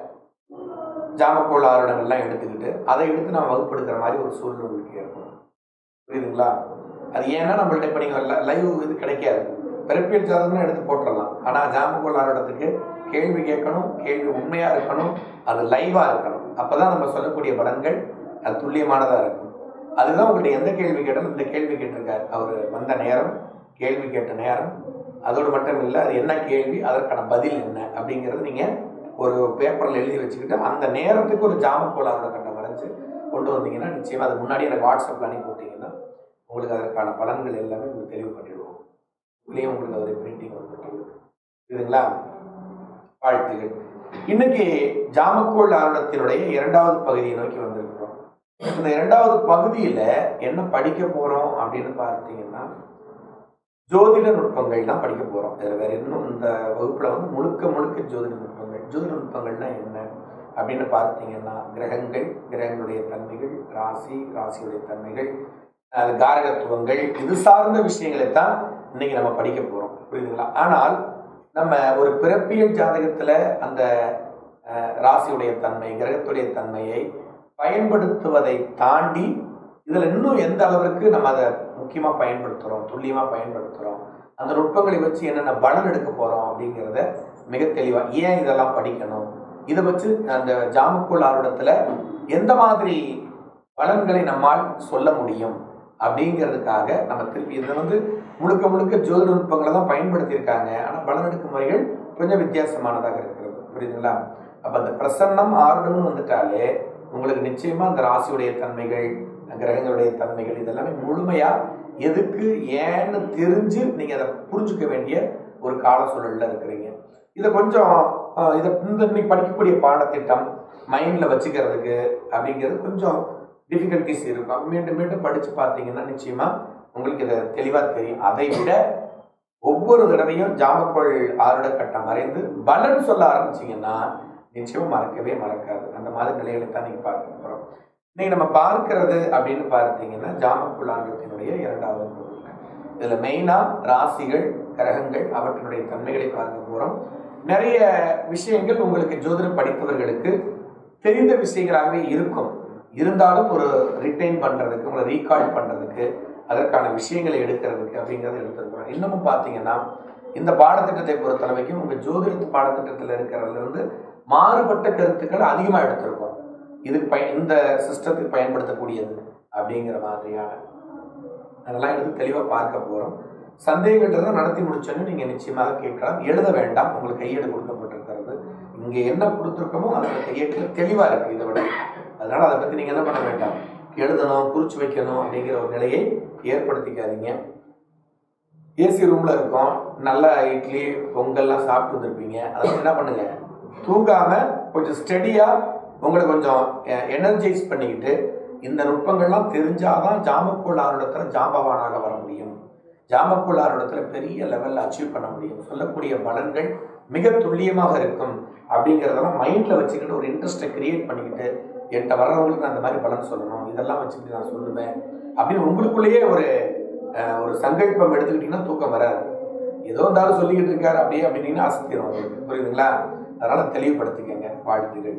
ஜாமக்கோள் ஆருடங்கள்லாம் எடுத்துக்கிட்டு அதை எடுத்து நான் வகுப்படுத்துற மாதிரி ஒரு சூழ்நிலைக்கு ஏற்படும் புரியுதுங்களா அது ஏன்னா நம்மள்ட்ட இப்போ நீங்கள் லைவ் இது கிடைக்காது பிறப்பியல் ஜாதகம்னு எடுத்து போட்டுடலாம் ஆனால் ஜாமக்கோள் ஆருடத்துக்கு கேள்வி கேட்கணும் கேள்வி உண்மையாக இருக்கணும் அது லைவாக இருக்கணும் அப்போ தான் நம்ம சொல்லக்கூடிய பலன்கள் அது துல்லியமானதாக இருக்கும் அதுதான் உங்கள்ட்ட எந்த கேள்வி கேட்டாலும் இந்த கேள்வி கேட்டிருக்காரு அவர் வந்த நேரம் கேள்வி கேட்ட நேரம் அதோடு மட்டும் இல்லை அது என்ன கேள்வி அதற்கான பதில் என்ன அப்படிங்கிறது நீங்கள் ஒரு பேப்பரில் எழுதி வச்சுக்கிட்டு அந்த நேரத்துக்கு ஒரு ஜாமக்கோளாரோட கட்டம் வரைஞ்சு கொண்டு வந்தீங்கன்னா நிச்சயமாக அது முன்னாடி எனக்கு வாட்ஸ்அப்பில் அனுப்பி விட்டீங்கன்னா உங்களுக்கு அதற்கான பலன்கள் எல்லாமே உங்களுக்கு தெளிவு பண்ணிடுவோம் உள்ளே உங்களுக்கு அதோடைய பிரிண்டிங் வந்து இதுங்களா வாழ்த்துகள் இன்னைக்கு ஜாமக்கோள் ஆருடத்தினுடைய இரண்டாவது பகுதியை நோக்கி வந்திருக்கிறோம் இந்த இரண்டாவது பகுதியில என்ன படிக்க போறோம் அப்படின்னு பார்த்தீங்கன்னா ஜோதிட நுட்பங்கள் தான் படிக்க போறோம் இதுல வேற இன்னும் இந்த வகுப்புல வந்து முழுக்க முழுக்க ஜோதிட நுட்பங்கள் ஜோதிட நுட்பங்கள்னா என்ன அப்படின்னு பார்த்தீங்கன்னா கிரகங்கள் கிரகங்களுடைய தன்மைகள் ராசி ராசியுடைய தன்மைகள் அது காரகத்துவங்கள் இது சார்ந்த விஷயங்களை தான் இன்னைக்கு நம்ம படிக்க போறோம் புரியுதுங்களா ஆனால் நம்ம ஒரு பிறப்பியல் ஜாதகத்துல அந்த அஹ், ராசியுடைய தன்மை கிரகத்துடைய தன்மையை பயன்படுத்துவதை தாண்டி இதுல இன்னும் எந்த அளவிற்கு நம்ம அதை முக்கியமா பயன்படுத்துறோம் துல்லியமா பயன்படுத்துறோம் அந்த நுட்பங்களை வச்சு என்னென்ன பலன் எடுக்க போறோம் அப்படிங்கிறத மிக தெளிவா ஏன் இதெல்லாம் படிக்கணும் இதை வச்சு அந்த ஜாமக்குள் ஆர்வடத்துல எந்த மாதிரி பலன்களை நம்மால் சொல்ல முடியும் அப்படிங்கிறதுக்காக நம்ம திருப்பி இதை வந்து முழுக்க முழுக்க ஜோதிட நுட்பங்களை தான் பயன்படுத்தியிருக்காங்க ஆனால் பலன் எடுக்கும் முறைகள் கொஞ்சம் வித்தியாசமானதாக இருக்கிறது புரியுதுங்களா அப்போ அந்த பிரசன்னம் ஆர்டம்னு வந்துட்டாலே உங்களுக்கு நிச்சயமா அந்த ராசியுடைய தன்மைகள் கிரகங்களுடைய தன்மைகள் இதெல்லாமே முழுமையா எதுக்கு ஏன்னு தெரிஞ்சு நீங்க அதை புரிஞ்சுக்க வேண்டிய ஒரு கால சூழல்ல இருக்கிறீங்க இதை கொஞ்சம் அஹ், இதை இந்த இன்னைக்கு படிக்கக்கூடிய பாடத்திட்டம் மைண்ட்ல வச்சுக்கிறதுக்கு அப்படிங்கிறது கொஞ்சம் டிஃபிகல்டிஸ் இருக்கும் மீண்டும் மீண்டும் படிச்சு பார்த்தீங்கன்னா நிச்சயமா உங்களுக்கு இதை தெளிவா தெரியும் அதை விட ஒவ்வொரு தடவையும் ஜாமக்கோள் ஆருட கட்டம் மறைந்து பலன் சொல்ல ஆரம்பிச்சீங்கன்னா நிச்சயமா மறக்கவே மறக்காது அந்த மாதிரி நிலைகளை தான் நீங்க பார்க்க போறோம் இன்னைக்கு நம்ம பார்க்கிறது அப்படின்னு பார்த்தீங்கன்னா ஜாமக்குள்ளாண்டத்தினுடைய இரண்டாவது பகுதி இதுல மெயினா ராசிகள் கிரகங்கள் அவற்றினுடைய தன்மைகளை பார்க்க போறோம் நிறைய விஷயங்கள் உங்களுக்கு ஜோதிடம் படித்தவர்களுக்கு தெரிந்த விஷயங்களாகவே இருக்கும் இருந்தாலும் ஒரு ரிட்டைன் பண்றதுக்கு உங்களை ரீகால் பண்றதுக்கு அதற்கான விஷயங்களை எடுக்கிறதுக்கு அப்படிங்கறத எடுத்துருக்கிறோம் இன்னமும் பார்த்தீங்கன்னா இந்த பாடத்திட்டத்தை பொறுத்தளவைக்கும் உங்க ஜோதிட பாடத்திட்டத்தில் இருக்கிறதுல இருந்து மாறுபட்ட கருத்துக்கள் அதிகமாக எடுத்திருக்கோம் இதுக்கு பய இந்த சிஸ்டத்துக்கு பயன்படுத்தக்கூடியது அப்படிங்கிற மாதிரியான அதெல்லாம் எடுத்து தெளிவாக பார்க்க போகிறோம் சந்தேகங்கிறத நடத்தி முடிச்சோன்னு நீங்கள் நிச்சயமாக கேட்கலாம் எழுத வேண்டாம் உங்களுக்கு கையேடு கொடுக்கப்பட்டிருக்கிறது இங்கே என்ன கொடுத்துருக்கோமோ அதோட கையேட்டில் தெளிவாக இருக்குது இதை விட அதனால் அதை பற்றி நீங்கள் என்ன பண்ண வேண்டாம் எழுதணும் குறிச்சு வைக்கணும் அப்படிங்கிற ஒரு நிலையை ஏற்படுத்திக்காதீங்க ஏசி ரூமில் இருக்கோம் நல்ல இட்லி பொங்கல்லாம் சாப்பிட்டு வந்திருப்பீங்க அதெல்லாம் என்ன பண்ணுங்க தூங்காம கொஞ்சம் ஸ்டெடியாக உங்களை கொஞ்சம் எனர்ஜைஸ் பண்ணிக்கிட்டு இந்த நுட்பங்கள்லாம் தெரிஞ்சாதான் ஜாமக்குள் ஆருடத்துல ஜாம்பவானாக வர முடியும் ஜாமக்குள் ஆருடத்துல பெரிய லெவல்ல அச்சீவ் பண்ண முடியும் சொல்லக்கூடிய பலன்கள் மிக துல்லியமாக இருக்கும் அப்படிங்கிறதெல்லாம் மைண்ட்ல வச்சுக்கிட்டு ஒரு இன்ட்ரெஸ்ட்டை கிரியேட் பண்ணிக்கிட்டு என்கிட்ட வர்றவங்களுக்கு நான் அந்த மாதிரி பலன் சொல்லணும் இதெல்லாம் வச்சுக்கிட்டு நான் சொல்லுவேன் அப்படின்னு உங்களுக்குள்ளேயே ஒரு அஹ், ஒரு சங்கல்பம் எடுத்துக்கிட்டீங்கன்னா தூக்கம் வராது ஏதோ இருந்தாலும் சொல்லிக்கிட்டு இருக்காரு அப்படியே அப்படின்னீங்கன்னா அசத்திரும் உங்களுக்கு புரியுதுங்களா அதனால தெளிவுபடுத்திக்கங்க வாழ்த்துகள்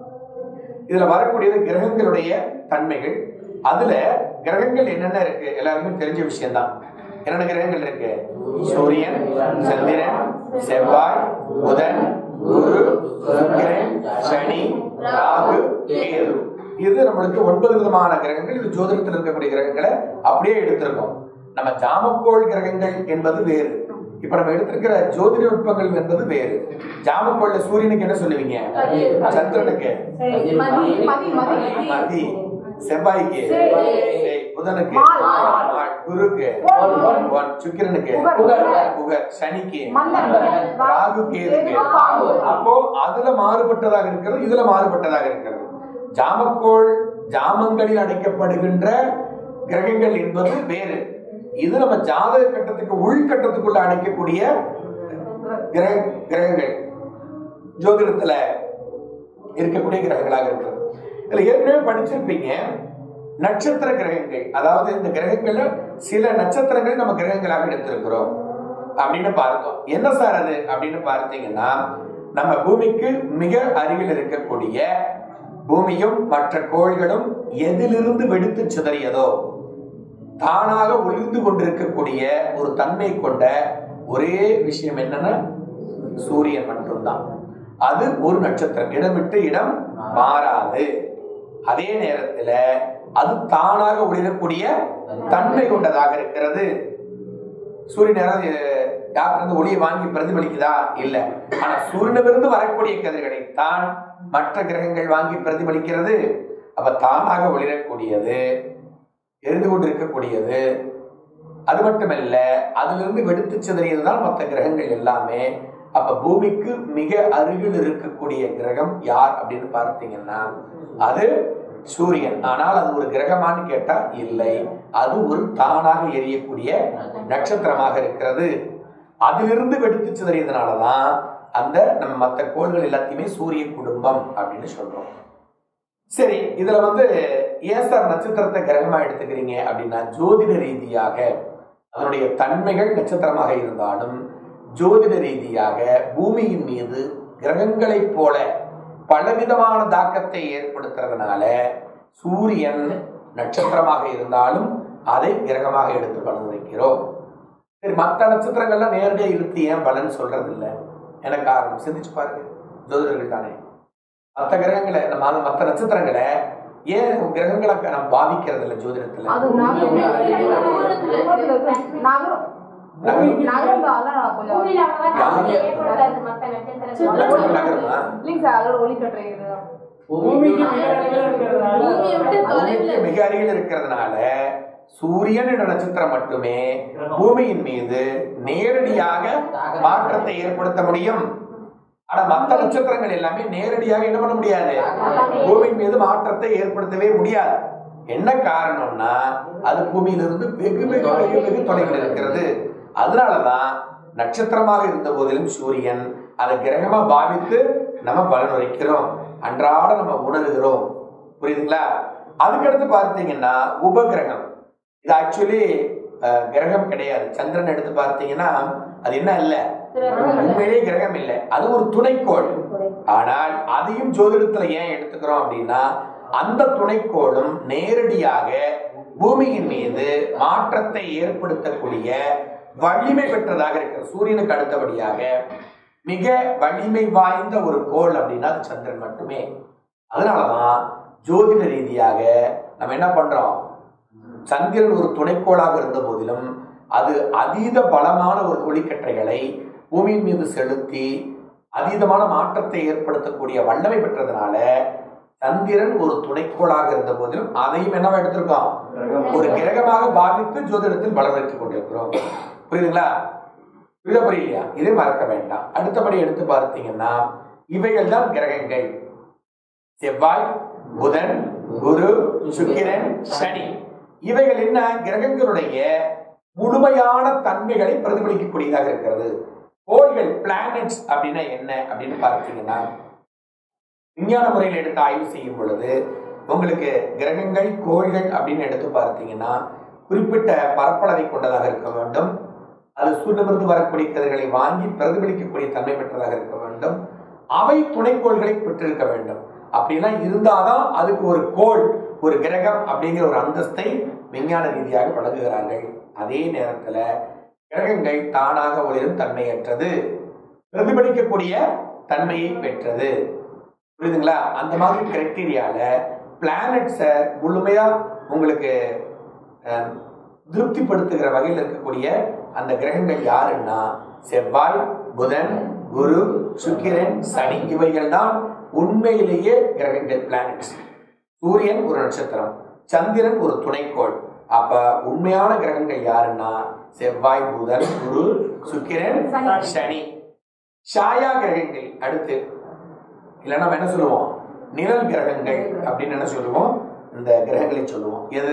இதுல வரக்கூடியது கிரகங்களுடைய தன்மைகள் அதுல கிரகங்கள் என்னென்ன இருக்கு எல்லாருமே தெரிஞ்ச விஷயம்தான் என்னென்ன கிரகங்கள் இருக்கு சூரியன் சந்திரன் செவ்வாய் புதன் குரு சுக்கிரன் சனி ராகு கேது இது நம்மளுக்கு ஒன்பது விதமான கிரகங்கள் இது ஜோதிடத்தில் இருக்கக்கூடிய கிரகங்களை அப்படியே எடுத்திருக்கோம் நம்ம ஜாமக்கோள் கிரகங்கள் என்பது வேறு இப்ப நம்ம எடுத்திருக்கிற ஜோதிட நுட்பங்கள் என்பது வேறு ஜாமக்கோள்ல சூரியனுக்கு என்ன சொல்லுவீங்க சந்திரனுக்கு மதி மதி மதி மதி செவ்வாய்க்கு சரி. சரி. புதனுக்கு மால். மால். குருக்கு பொன். பொன். சுக்கிரனுக்கு புகர். புகர் சனிக்கு மந்தன் ராகு கேதுக்கு பாம்பு. அப்போ அதுல மாறுபட்டதாக இருக்கிறது இதுல மாறுபட்டதாக இருக்கிறது ஜாமக்கோள் ஜாமங்களில் அடைக்கப்படுகின்ற கிரகங்கள் என்பது வேறு இது நம்ம ஜாதக கட்டத்துக்கு உள்கட்டத்துக்குள்ள அடைக்கக்கூடிய கிரக கிரகங்கள் ஜோதிடத்துல இருக்கக்கூடிய கிரகங்களாக இருக்கிறது இதுல ஏற்கனவே படிச்சிருப்பீங்க நட்சத்திர கிரகங்கள் அதாவது இந்த கிரகங்கள்ல சில நட்சத்திரங்கள் நம்ம கிரகங்களாக எடுத்திருக்கிறோம் அப்படின்னு பார்த்தோம் என்ன சார் அது அப்படின்னு பார்த்தீங்கன்னா நம்ம பூமிக்கு மிக அருகில் இருக்கக்கூடிய பூமியும் மற்ற கோள்களும் எதிலிருந்து வெடித்து சிதறியதோ தானாக ஒளிர்ந்து கொண்டிருக்கக்கூடிய ஒரு தன்மை கொண்ட ஒரே விஷயம் என்னன்னா சூரியன் மட்டும்தான் அது ஒரு நட்சத்திரம் இடம் விட்டு இடம் மாறாது அதே நேரத்துல அது தானாக ஒளிரக்கூடிய தன்மை கொண்டதாக இருக்கிறது சூரியன் யாராவது டாக்டர் வந்து ஒளியை வாங்கி பிரதிபலிக்குதா இல்ல ஆனா சூரியனிலிருந்து வரக்கூடிய கதிர்களைத்தான் மற்ற கிரகங்கள் வாங்கி பிரதிபலிக்கிறது அப்ப தானாக ஒளிரக்கூடியது எரிந்து கொண்டு இருக்கக்கூடியது அது மட்டுமல்ல அதிலிருந்து வெடித்து சிதறியதுதான் மற்ற கிரகங்கள் எல்லாமே அப்ப பூமிக்கு மிக அருகில் இருக்கக்கூடிய கிரகம் யார் அப்படின்னு பார்த்தீங்கன்னா அது சூரியன் ஆனால் அது ஒரு கிரகமான்னு கேட்டா இல்லை அது ஒரு தானாக எரியக்கூடிய நட்சத்திரமாக இருக்கிறது அதிலிருந்து வெடித்து சிதறியதுனாலதான் அந்த நம்ம மற்ற கோள்கள் எல்லாத்தையுமே சூரிய குடும்பம் அப்படின்னு சொல்றோம் சரி இதுல வந்து ஏன் சார் நட்சத்திரத்தை கிரகமா எடுத்துக்கிறீங்க அப்படின்னா ஜோதிட ரீதியாக அதனுடைய தன்மைகள் நட்சத்திரமாக இருந்தாலும் ஜோதிட ரீதியாக பூமியின் மீது கிரகங்களைப் போல பலவிதமான தாக்கத்தை ஏற்படுத்துறதுனால சூரியன் நட்சத்திரமாக இருந்தாலும் அதை கிரகமாக எடுத்து பலன் வைக்கிறோம் சரி மற்ற நட்சத்திரங்கள்லாம் நேரடியாக இழுத்து ஏன் பலன் சொல்றது இல்லை என காரணம் சிந்திச்சு பாருங்க ஜோதிடர்கள் தானே மற்ற கிரகங்களை நம்ம மற்ற நட்சத்திரங்களை ஏன் கிரகங்களை நம்ம பாதிக்கிறது இல்லை ஜோதிடத்துல அது நகரம் தூரத்துல இருக்கு. நகரம் நகரம் அதெல்லாம் கொஞ்சம் நட்சத்திரம் நகரமா இல்லைங்க சார் அதோட ஒளி கட்டுறது பூமிக்கு மிக அருகில் இருக்கிறதுனால பூமிக்கு மிக அருகில் இருக்கிறதுனால சூரியன் என்ற நட்சத்திரம் மட்டுமே பூமியின் மீது நேரடியாக மாற்றத்தை ஏற்படுத்த முடியும் ஆனா மற்ற நட்சத்திரங்கள் எல்லாமே நேரடியாக என்ன பண்ண முடியாது பூமியின் மீது மாற்றத்தை ஏற்படுத்தவே முடியாது என்ன காரணம்னா அது பூமியிலிருந்து வெகு வெகு வெகு வெகு தொலைவில் இருக்கிறது அதனாலதான் நட்சத்திரமாக இருந்த போதிலும் சூரியன் அதை கிரகமா பாவித்து நம்ம பலனுரைக்கிறோம் அன்றாட நம்ம உணர்கிறோம் புரியுதுங்களா அதுக்கடுத்து பார்த்தீங்கன்னா உபகிரகம் இது ஆக்சுவலி கிரகம் கிடையாது சந்திரன் எடுத்து பார்த்தீங்கன்னா அது என்ன இல்லை உண்மையிலேயே கிரகம் இல்லை அது ஒரு துணைக்கோள் ஆனால் அதையும் ஜோதிடத்துல ஏன் எடுத்துக்கிறோம் அப்படின்னா அந்த துணைக்கோளும் நேரடியாக பூமியின் மீது மாற்றத்தை ஏற்படுத்தக்கூடிய வலிமை பெற்றதாக இருக்கிறது சூரியனுக்கு அடுத்தபடியாக மிக வலிமை வாய்ந்த ஒரு கோள் அப்படின்னா அது சந்திரன் மட்டுமே அதனாலதான் ஜோதிட ரீதியாக நம்ம என்ன பண்றோம் சந்திரன் ஒரு துணைக்கோளாக இருந்த போதிலும் அது அதீத பலமான ஒரு ஒளிக்கற்றைகளை பூமியின் மீது செலுத்தி அதீதமான மாற்றத்தை ஏற்படுத்தக்கூடிய வல்லமை பெற்றதுனால சந்திரன் ஒரு துணைக்கோளாக இருந்த போதிலும் அதையும் என்னவா எடுத்திருக்கோம் ஒரு கிரகமாக பாவித்து ஜோதிடத்தில் பலம் வைத்துக் கொண்டிருக்கிறோம் புரியுதுங்களா புரியுதா புரியலையா இதை மறக்க வேண்டாம் அடுத்தபடி எடுத்து பார்த்தீங்கன்னா இவைகள் தான் கிரகங்கள் செவ்வாய் புதன் குரு சுக்கிரன் சனி இவைகள் என்ன கிரகங்களுடைய முழுமையான தன்மைகளை பிரதிபலிக்கக்கூடியதாக இருக்கிறது கோள்கள் பிளானட்ஸ் அப்படின்னா என்ன அப்படின்னு பார்த்தீங்கன்னா விஞ்ஞான முறையில் எடுத்து ஆய்வு செய்யும் பொழுது உங்களுக்கு கிரகங்கள் கோள்கள் அப்படின்னு எடுத்து பார்த்தீங்கன்னா குறிப்பிட்ட பரப்பளவை கொண்டதாக இருக்க வேண்டும் அது சூரியனிலிருந்து வரக்கூடிய கதிர்களை வாங்கி பிரதிபலிக்கக்கூடிய தன்மை பெற்றதாக இருக்க வேண்டும் அவை துணைக்கோள்களை பெற்றிருக்க வேண்டும் அப்படிலாம் இருந்தாதான் அதுக்கு ஒரு கோள் ஒரு கிரகம் அப்படிங்கிற ஒரு அந்தஸ்தை விஞ்ஞான ரீதியாக வழங்குகிறார்கள் அதே நேரத்துல கிரகங்கள் தானாக ஒளிரும் தன்மையற்றது பிரதிபலிக்கக்கூடிய தன்மையை பெற்றது புரியுதுங்களா அந்த மாதிரி கிரைட்டீரியால பிளானட்ஸை முழுமையா உங்களுக்கு அஹ், திருப்திப்படுத்துகிற வகையில் இருக்கக்கூடிய அந்த கிரகங்கள் யாருன்னா செவ்வாய் புதன் குரு சுக்கிரன் சனி இவைகள் தான் உண்மையிலேயே கிரகங்கள் பிளானட்ஸ் சூரியன் ஒரு நட்சத்திரம் சந்திரன் ஒரு துணைக்கோள் அப்ப உண்மையான கிரகங்கள் யாருன்னா செவ்வாய் புதன் குரு சுக்கிரன் சனி ஷாயா கிரகங்கள் அடுத்து இல்லைன்னா நம்ம என்ன சொல்லுவோம் நிழல் கிரகங்கள் அப்படின்னு என்ன சொல்லுவோம் இந்த கிரகங்களை சொல்லுவோம் எது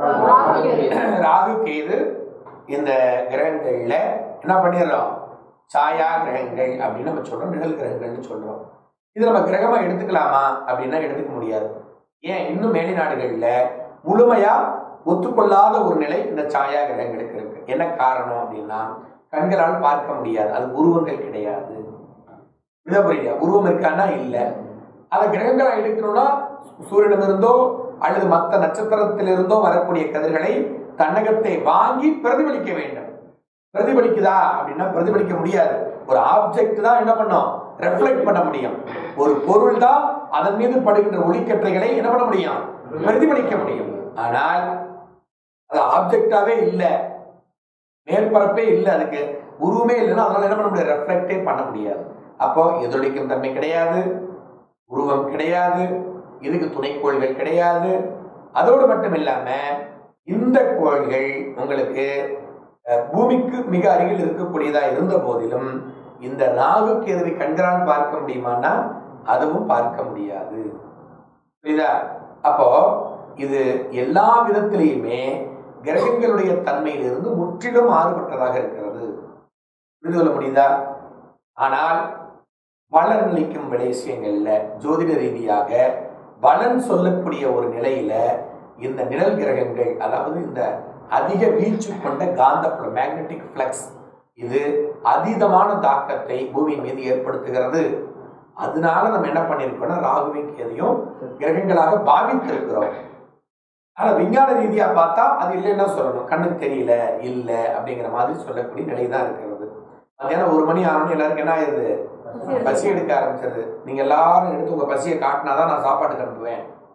ராகு கேது இந்த கிரகங்கள்ல என்ன பண்ணிடுறோம் சாயா கிரகங்கள் அப்படின்னு நம்ம சொல்றோம் நிழல் கிரகங்கள்னு சொல்றோம் இது நம்ம கிரகமா எடுத்துக்கலாமா அப்படின்னா எடுத்துக்க முடியாது ஏன் இன்னும் மேலை நாடுகள்ல முழுமையா ஒத்துக்கொள்ளாத ஒரு நிலை இந்த சாயா கிரகங்களுக்கு இருக்கு என்ன காரணம் அப்படின்னா கண்களால் பார்க்க முடியாது அது உருவங்கள் கிடையாது இதை புரியல உருவம் இருக்கான்னா இல்லை அதை கிரகங்களா எடுக்கணும்னா சூரியனிலிருந்தோ அல்லது மற்ற நட்சத்திரத்திலிருந்தோ வரக்கூடிய கதிர்களை தன்னகத்தை வாங்கி பிரதிபலிக்க வேண்டும் பிரதிபலிக்குதா அப்படின்னா பிரதிபலிக்க முடியாது ஒரு ஆப்ஜெக்ட் தான் என்ன பண்ணும் ரெஃப்ளெக்ட் பண்ண முடியும் ஒரு பொருள் தான் அதன் மீது படுகின்ற ஒளிக்கற்றைகளை என்ன பண்ண முடியும் பிரதிபலிக்க முடியும் ஆனால் அது ஆப்ஜெக்டாவே இல்லை மேற்பரப்பே இல்லை அதுக்கு உருவமே இல்லைன்னா அதனால என்ன பண்ண முடியாது ரெஃப்ளெக்டே பண்ண முடியாது அப்போ எதிரொலிக்கும் தன்மை கிடையாது உருவம் கிடையாது இதுக்கு துணைக்கோள்கள் கிடையாது அதோடு மட்டும் இல்லாம இந்த கோள்கள் உங்களுக்கு அஹ், பூமிக்கு மிக அருகில் இருக்கக்கூடியதா இருந்த போதிலும் இந்த ராகு கேதுவை கண்களால் பார்க்க முடியுமான்னா அதுவும் பார்க்க முடியாது புரியுதா அப்போ இது எல்லா விதத்திலையுமே கிரகங்களுடைய தன்மையிலிருந்து முற்றிலும் மாறுபட்டதாக இருக்கிறது புரிந்து கொள்ள முடியுதா ஆனால் பலன் அளிக்கும் விஷயங்கள்ல ஜோதிட ரீதியாக பலன் சொல்லக்கூடிய ஒரு நிலையில இந்த நிழல் கிரகங்கள் அதாவது இந்த அதிக வீச்சு கொண்ட காந்தப்புலம் மேக்னெட்டிக் ஃப்ளக்ஸ் இது அதீதமான தாக்கத்தை பூமியின் மீது ஏற்படுத்துகிறது அதனால நம்ம என்ன பண்ணிருக்கோம்னா ராகுவின் கேதையும் கிரகங்களாக பாவித்திருக்கிறோம் ஆனா விஞ்ஞான ரீதியா பார்த்தா அது இல்லைன்னா சொல்லணும் கண்ணுக்கு தெரியல இல்ல அப்படிங்கிற மாதிரி சொல்லக்கூடிய நிலை தான் இருக்கிறது மத்தியானம் ஒரு மணி ஆனோன்னு எல்லாருக்கும் என்ன ஆயிருது பசி எடுக்க ஆரம்பிச்சது நீங்க எல்லாரும் எடுத்து உங்க பசியை காட்டினாதான் நான் சாப்பாட்டுக்கு அனுப்புவேன்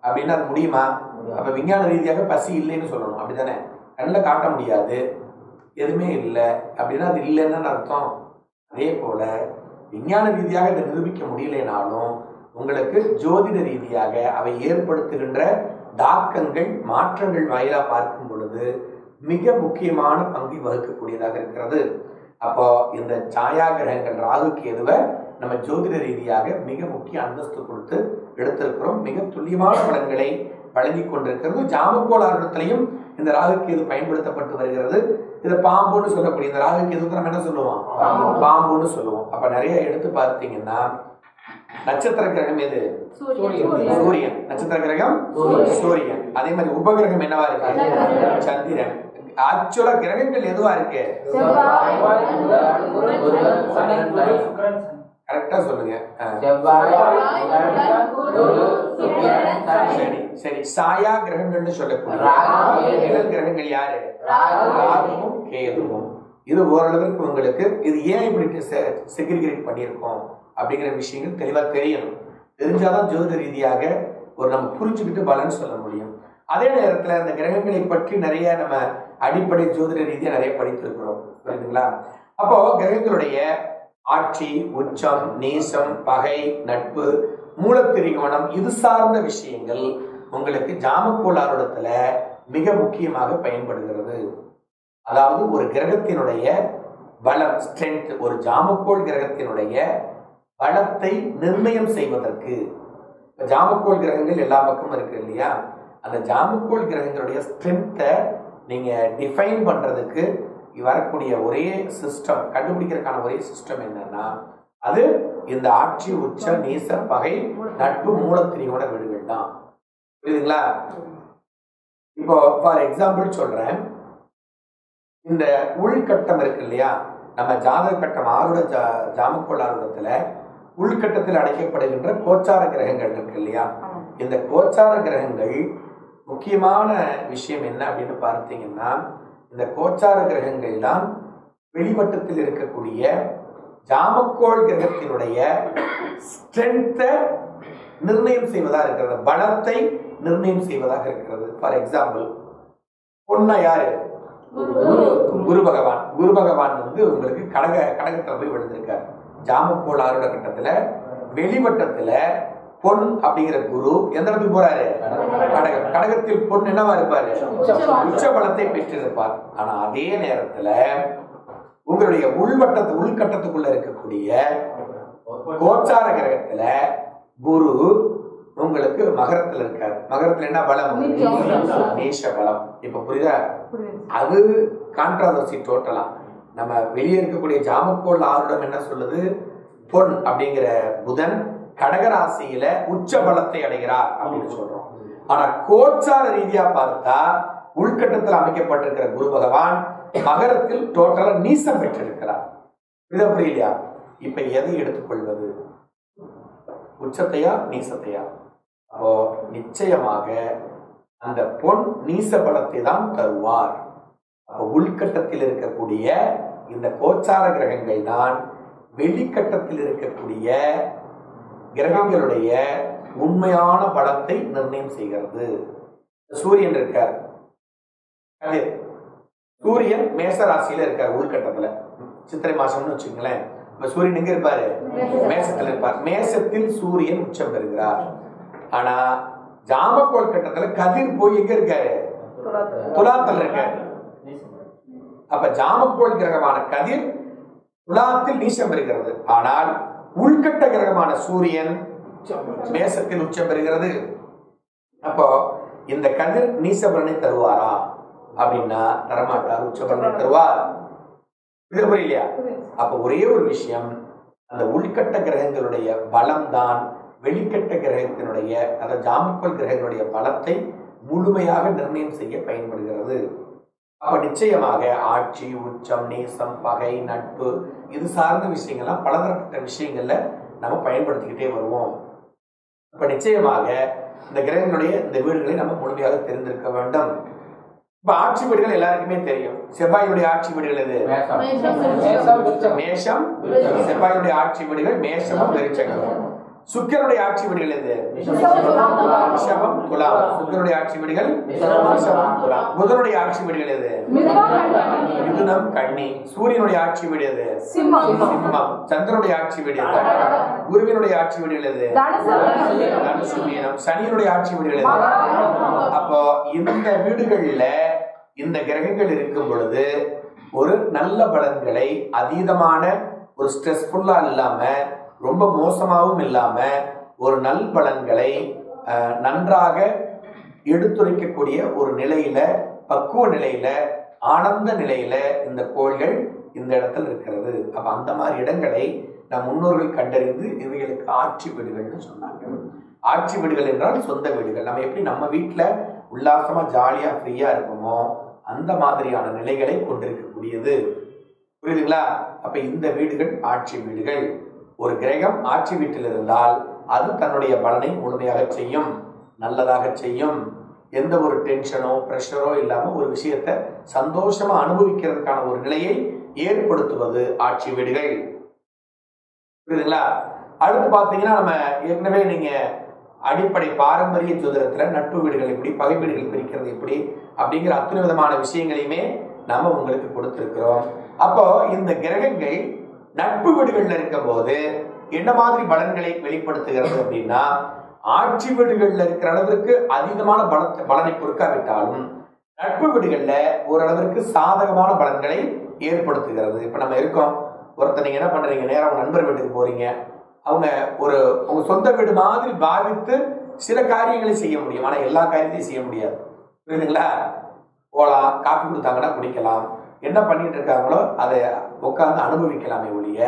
அப்படின்னா அது முடியுமா அப்ப விஞ்ஞான ரீதியாக பசி இல்லைன்னு சொல்லணும் அப்படிதானே கண்ணில் காட்ட முடியாது எதுவுமே இல்லை அப்படின்னா அது இல்லைன்னு அர்த்தம் அதே போல விஞ்ஞான ரீதியாக இதை நிரூபிக்க முடியலைனாலும் உங்களுக்கு ஜோதிட ரீதியாக அவை ஏற்படுத்துகின்ற தாக்கங்கள் மாற்றங்கள் வாயிலா பார்க்கும் பொழுது மிக முக்கியமான பங்கை வகுக்கக்கூடியதாக இருக்கிறது அப்போ இந்த சாயா கிரகங்கள் ராகு கேதுவை நம்ம ஜோதிட ரீதியாக மிக முக்கிய அந்தஸ்து கொடுத்து எடுத்திருக்கிறோம் மிக துல்லியமான பலன்களை வழங்கி கொண்டிருக்கிறது ஜாமக்கோளாரத்திலையும் இந்த ராகு கேது பயன்படுத்தப்பட்டு வருகிறது இது பாம்புன்னு சொல்லக்கூடிய இந்த ராகு கேதுக்கு நம்ம என்ன சொல்லுவோம் பாம்புன்னு சொல்லுவோம் அப்ப நிறைய எடுத்து பார்த்தீங்கன்னா நட்சத்திர கிரகம் எது சூரியன் சூரியன் நட்சத்திர கிரகம் சூரியன் அதே மாதிரி உபகிரகம் என்னவா இருக்கு சந்திரன் ஆக்சுவலா கிரகங்கள் எதுவா இருக்கு செவ்வாய் சனி, புதன், சுக்கிரன், சனி. கரெக்டா சொல்லுங்க ஆ. செவ்வாய் புதன், குரு, சுக்கிரன், சனி. சரி சரி சாயா கிரகங்கள்னு சொல்லக்கூடிய ராகு, கேது. நிழல் கிரகங்கள் யாரு ராகு, ராகுவும் கேதுவும் இது ஓரளவிற்கு உங்களுக்கு இது ஏன் இப்படி செக்ரிகேட் பண்ணியிருக்கோம் அப்படிங்கிற விஷயங்கள் தெளிவா தெரியணும் தெரிஞ்சாதான் ஜோதிட ரீதியாக ஒரு நம்ம புரிஞ்சுக்கிட்டு பலன் சொல்ல முடியும் அதே நேரத்துல அந்த கிரகங்களை பற்றி நிறைய நம்ம அடிப்படை ஜோதிட ரீதியா நிறைய படித்திருக்கிறோம் புரியுதுங்களா அப்போ கிரகங்களுடைய ஆட்சி உச்சம் நீசம் பகை நட்பு மூலத்திரிகோணம் இது சார்ந்த விஷயங்கள் உங்களுக்கு ஜாமக்கோளாரோடத்துல மிக முக்கியமாக பயன்படுகிறது அதாவது ஒரு கிரகத்தினுடைய பலம் ஸ்ட்ரென்த் ஒரு ஜாமக்கோள் கிரகத்தினுடைய பலத்தை நிர்ணயம் செய்வதற்கு இப்ப ஜாமக்கோள் கிரகங்கள் எல்லா பக்கமும் இருக்கு இல்லையா அந்த ஜாமக்கோள் கிரகங்களுடைய ஸ்ட்ரென்த்தை நீங்க டிஃபைன் பண்றதுக்கு வரக்கூடிய ஒரே சிஸ்டம் கண்டுபிடிக்கிறதுக்கான ஒரே சிஸ்டம் என்னன்னா அது இந்த ஆட்சி உச்ச நீச பகை நட்பு மூலத்திரிகோண வீடுகள் தான் புரியுதுங்களா இப்போ ஃபார் எக்ஸாம்பிள் சொல்றேன் இந்த உள்கட்டம் இருக்கு இல்லையா நம்ம ஜாதக கட்டம் ஆறுட ஜா ஜாமக்கோள் ஆறுடத்துல உள்கட்டத்தில் அடைக்கப்படுகின்ற கோச்சார கிரகங்கள் இருக்கு இல்லையா இந்த கோச்சார கிரகங்கள் முக்கியமான விஷயம் என்ன அப்படின்னு பார்த்தீங்கன்னா இந்த கோச்சார கிரகங்கள் தான் வெளிவட்டத்தில் இருக்கக்கூடிய ஜாமக்கோள் கிரகத்தினுடைய ஸ்ட்ரென்த்தை நிர்ணயம் செய்வதா இருக்கிறது பலத்தை நிர்ணயம் செய்வதாக இருக்கிறது ஃபார் எக்ஸாம்பிள் பொண்ணா யாரு குரு பகவான் குரு பகவான் வந்து உங்களுக்கு கடக கடகத்துல போய் விழுந்திருக்காரு ஜாமக்கோள் ஆறுட கட்டத்துல வெளிவட்டத்துல பொன் அப்படிங்கிற குரு எந்த இடத்துக்கு போறாரு கடகம் கடகத்தில் பொன் என்னவா இருப்பாரு உச்ச பலத்தை பெற்றிருப்பார் ஆனா அதே நேரத்துல உங்களுடைய உள்வட்டத்து உள்கட்டத்துக்குள்ள இருக்கக்கூடிய கோச்சார கிரகத்துல குரு உங்களுக்கு மகரத்துல இருக்காரு மகரத்துல என்ன பலம் நீச்சம். நீச பலம் இப்ப புரியுதா புரியுது அது கான்ட்ராவர்சி டோட்டலா நம்ம வெளியே இருக்கக்கூடிய ஜாமக்கோள் ஆருடம் என்ன சொல்லுது பொன் அப்படிங்கிற புதன் கடகராசியில உச்ச பலத்தை அடைகிறார் அப்படின்னு சொல்றோம் ஆனா கோச்சார ரீதியா பார்த்தா உள்கட்டத்தில் அமைக்கப்பட்டிருக்கிற குரு பகவான் மகரத்தில் டோட்டலா நீசம் பெற்றிருக்கிறார் இதை புரியலையா இப்ப எதை எடுத்துக்கொள்வது உச்சத்தையா நீசத்தையா அப்போ நிச்சயமாக அந்த பொன் நீச பலத்தை தான் தருவார் அப்ப உள்கட்டத்தில் இருக்கக்கூடிய இந்த கோச்சார கிரகங்கள் தான் வெளிக்கட்டத்தில் இருக்கக்கூடிய கிரகங்களுடைய உண்மையான பலத்தை நிர்ணயம் செய்கிறது சூரியன் இருக்கார் கதிர் சூரியன் மேச ராசியில இருக்கார் உள்கட்டத்துல சித்திரை மாசம்னு வச்சுங்களேன் இப்ப சூரியன் எங்க இருப்பாரு மேசத்தில் இருப்பார் மேசத்தில் சூரியன் உச்சம் பெறுகிறார் ஆனா ஜாமக்கோள் கட்டத்துல கதிர் போய் எங்க இருக்காரு துலாத்தில் இருக்காரு அப்ப ஜாமக்கோள் கிரகமான கதிர் துலாத்தில் நீசம் பெறுகிறது ஆனால் உள்கட்ட கிரகமான சூரியன் மேசத்தில் உச்சம் பெறுகிறது அப்போ இந்த கதிர் நீசபலனை தருவாரா அப்படின்னா தரமாட்டார் உச்சபலனை தருவார் இது புரியலையா அப்ப ஒரே ஒரு விஷயம் அந்த உள்கட்ட கிரகங்களுடைய பலம் தான் வெளிக்கட்ட கிரகத்தினுடைய அதாவது ஜாமக்கோள் கிரகங்களுடைய பலத்தை முழுமையாக நிர்ணயம் செய்ய பயன்படுகிறது அப்ப நிச்சயமாக ஆட்சி உச்சம் நேசம் பகை நட்பு இது சார்ந்த விஷயங்கள்லாம் பலதரப்பட்ட விஷயங்கள்ல நம்ம பயன்படுத்திக்கிட்டே வருவோம் அப்ப நிச்சயமாக இந்த கிரகங்களுடைய இந்த வீடுகளை நம்ம முழுமையாக தெரிந்திருக்க வேண்டும் இப்ப ஆட்சி வீடுகள் எல்லாருக்குமே தெரியும் செவ்வாயினுடைய ஆட்சி வீடுகள் எது மேஷம் மேஷம் விருச்சகம். மேஷம் செவ்வாயினுடைய ஆட்சி வீடுகள் மேஷமும் விருச்சகம் சுக்கிரனுடைய ஆட்சி வீடுகள் எது ரிஷபம் துலாம் சுக்கிரனுடைய ஆட்சி வீடுகள் ரிஷபம் துலாம் புதனுடைய ஆட்சி வீடுகள் எது மிதுனம் கன்னி சூரியனுடைய ஆட்சி வீடு எது சிம்மம் சந்திரனுடைய ஆட்சி வீடு எது குருவினுடைய ஆட்சி வீடுகள் எது தனுசு மீனம் சனியினுடைய ஆட்சி வீடுகள் எது அப்போ இந்த வீடுகள்ல இந்த கிரகங்கள் இருக்கும் பொழுது ஒரு நல்ல பலன்களை அதீதமான ஒரு ஸ்ட்ரெஸ்ஃபுல்லா இல்லாம ரொம்ப மோசமாகவும் இல்லாம ஒரு நல் பலன்களை அஹ், நன்றாக எடுத்துரைக்கக்கூடிய ஒரு நிலையில பக்குவ நிலையில ஆனந்த நிலையில இந்த கோள்கள் இந்த இடத்துல இருக்கிறது அப்ப அந்த மாதிரி இடங்களை நம் முன்னோர்கள் கண்டறிந்து இவைகளுக்கு ஆட்சி வீடுகள்னு சொன்னாங்க ஆட்சி வீடுகள் என்றால் சொந்த வீடுகள் நம்ம எப்படி நம்ம வீட்டில் உல்லாசமா ஜாலியா ஃப்ரீயா இருப்போமோ அந்த மாதிரியான நிலைகளை கொண்டிருக்கக்கூடியது புரியுதுங்களா அப்ப இந்த வீடுகள் ஆட்சி வீடுகள் ஒரு கிரகம் ஆட்சி வீட்டில் இருந்தால் அது தன்னுடைய பலனை முழுமையாக செய்யும் நல்லதாக செய்யும் எந்த ஒரு டென்ஷனோ ப்ரெஷரோ இல்லாம ஒரு விஷயத்தை சந்தோஷமா அனுபவிக்கிறதுக்கான ஒரு நிலையை ஏற்படுத்துவது ஆட்சி வீடுகள் புரியுதுங்களா அடுத்து பார்த்தீங்கன்னா நம்ம ஏற்கனவே நீங்க அடிப்படை பாரம்பரிய ஜோதிடத்துல நட்பு வீடுகள் எப்படி பகை வீடுகள் பிரிக்கிறது எப்படி அப்படிங்கிற அத்தனை விதமான விஷயங்களையுமே நாம உங்களுக்கு கொடுத்திருக்கிறோம் அப்போ இந்த கிரகங்கள் நட்பு வீடுகள்ல இருக்கும் போது என்ன மாதிரி பலன்களை வெளிப்படுத்துகிறது அப்படின்னா ஆட்சி வீடுகள்ல இருக்கிற அளவிற்கு அதீதமான பலத்தை பலனை கொடுக்காவிட்டாலும் நட்பு வீடுகள்ல ஓரளவிற்கு சாதகமான பலன்களை ஏற்படுத்துகிறது இப்ப நம்ம இருக்கோம் ஒருத்தர் நீங்க என்ன பண்றீங்க நேரா உங்க நண்பர் வீட்டுக்கு போறீங்க அவங்க ஒரு உங்க சொந்த வீடு மாதிரி பாவித்து சில காரியங்களை செய்ய முடியும் ஆனா எல்லா காரியத்தையும் செய்ய முடியாது புரியுதுங்களா போகலாம் காஃபி கொடுத்தாங்கன்னா குடிக்கலாம் என்ன பண்ணிட்டு இருக்காங்களோ அதை உட்கார்ந்து அனுபவிக்கலாமே ஒழிய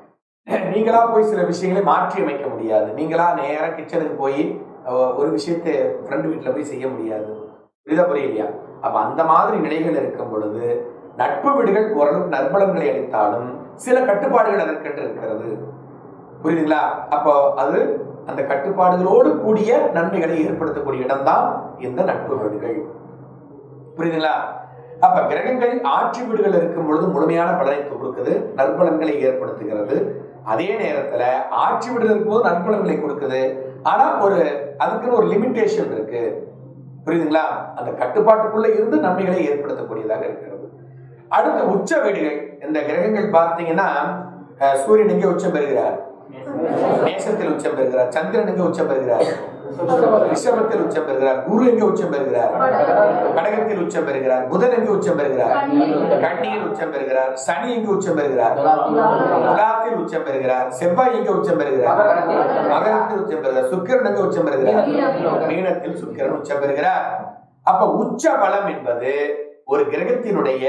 நீங்களா போய் சில விஷயங்களை மாற்றி அமைக்க முடியாது நீங்களா நேரா கிச்சனுக்கு போய் அஹ், ஒரு விஷயத்தை ஃப்ரெண்டு வீட்டில் போய் செய்ய முடியாது புரியுதா புரியலையா அப்ப அந்த மாதிரி நிலைகள் இருக்கும் பொழுது நட்பு வீடுகள் ஓரளவுக்கு நற்பலன்களை அளித்தாலும் சில கட்டுப்பாடுகள் அதற்கென்று இருக்கிறது புரியுதுங்களா அப்போ அது அந்த கட்டுப்பாடுகளோடு கூடிய நன்மைகளை ஏற்படுத்தக்கூடிய இடம்தான் இந்த நட்பு வீடுகள் புரியுதுங்களா அப்ப கிரகங்கள் ஆட்சி வீடுகள் இருக்கும் பொழுது முழுமையான பலனை கொடுக்குது நற்பலன்களை ஏற்படுத்துகிறது அதே நேரத்துல ஆட்சி வீடுகள் இருக்கும்போது நற்பலன்களை கொடுக்குது ஆனா ஒரு அதுக்குன்னு ஒரு லிமிட்டேஷன் இருக்கு புரியுதுங்களா அந்த கட்டுப்பாட்டுக்குள்ள இருந்து நன்மைகளை ஏற்படுத்தக்கூடியதாக இருக்கிறது அடுத்து உச்ச வீடுகள் இந்த கிரகங்கள் பார்த்தீங்கன்னா அஹ், சூரியன் எங்கே உச்சம் பெறுகிறார் நேசத்தில் உச்சம் பெறுகிறார் சந்திரன் எங்கே உச்சம் பெறுகிறார் ரிஷபத்தில் உச்சம் பெறுகிறார் குரு எங்கே உச்சம் பெறுகிறார் கடகத்தில் உச்சம் பெறுகிறார் புதன் எங்கே உச்சம் பெறுகிறார் கண்ணியில் உச்சம் பெறுகிறார் சனி எங்கே உச்சம் பெறுகிறார் துலாத்தில் உச்சம் பெறுகிறார் செவ்வாய் எங்கே உச்சம் பெறுகிறார் மகரத்தில் உச்சம் பெறுகிறார் சுக்கிரன் எங்கே உச்சம் பெறுகிறார் மீனத்தில் சுக்கிரன் உச்சம் பெறுகிறார் அப்ப உச்ச பலம் என்பது ஒரு கிரகத்தினுடைய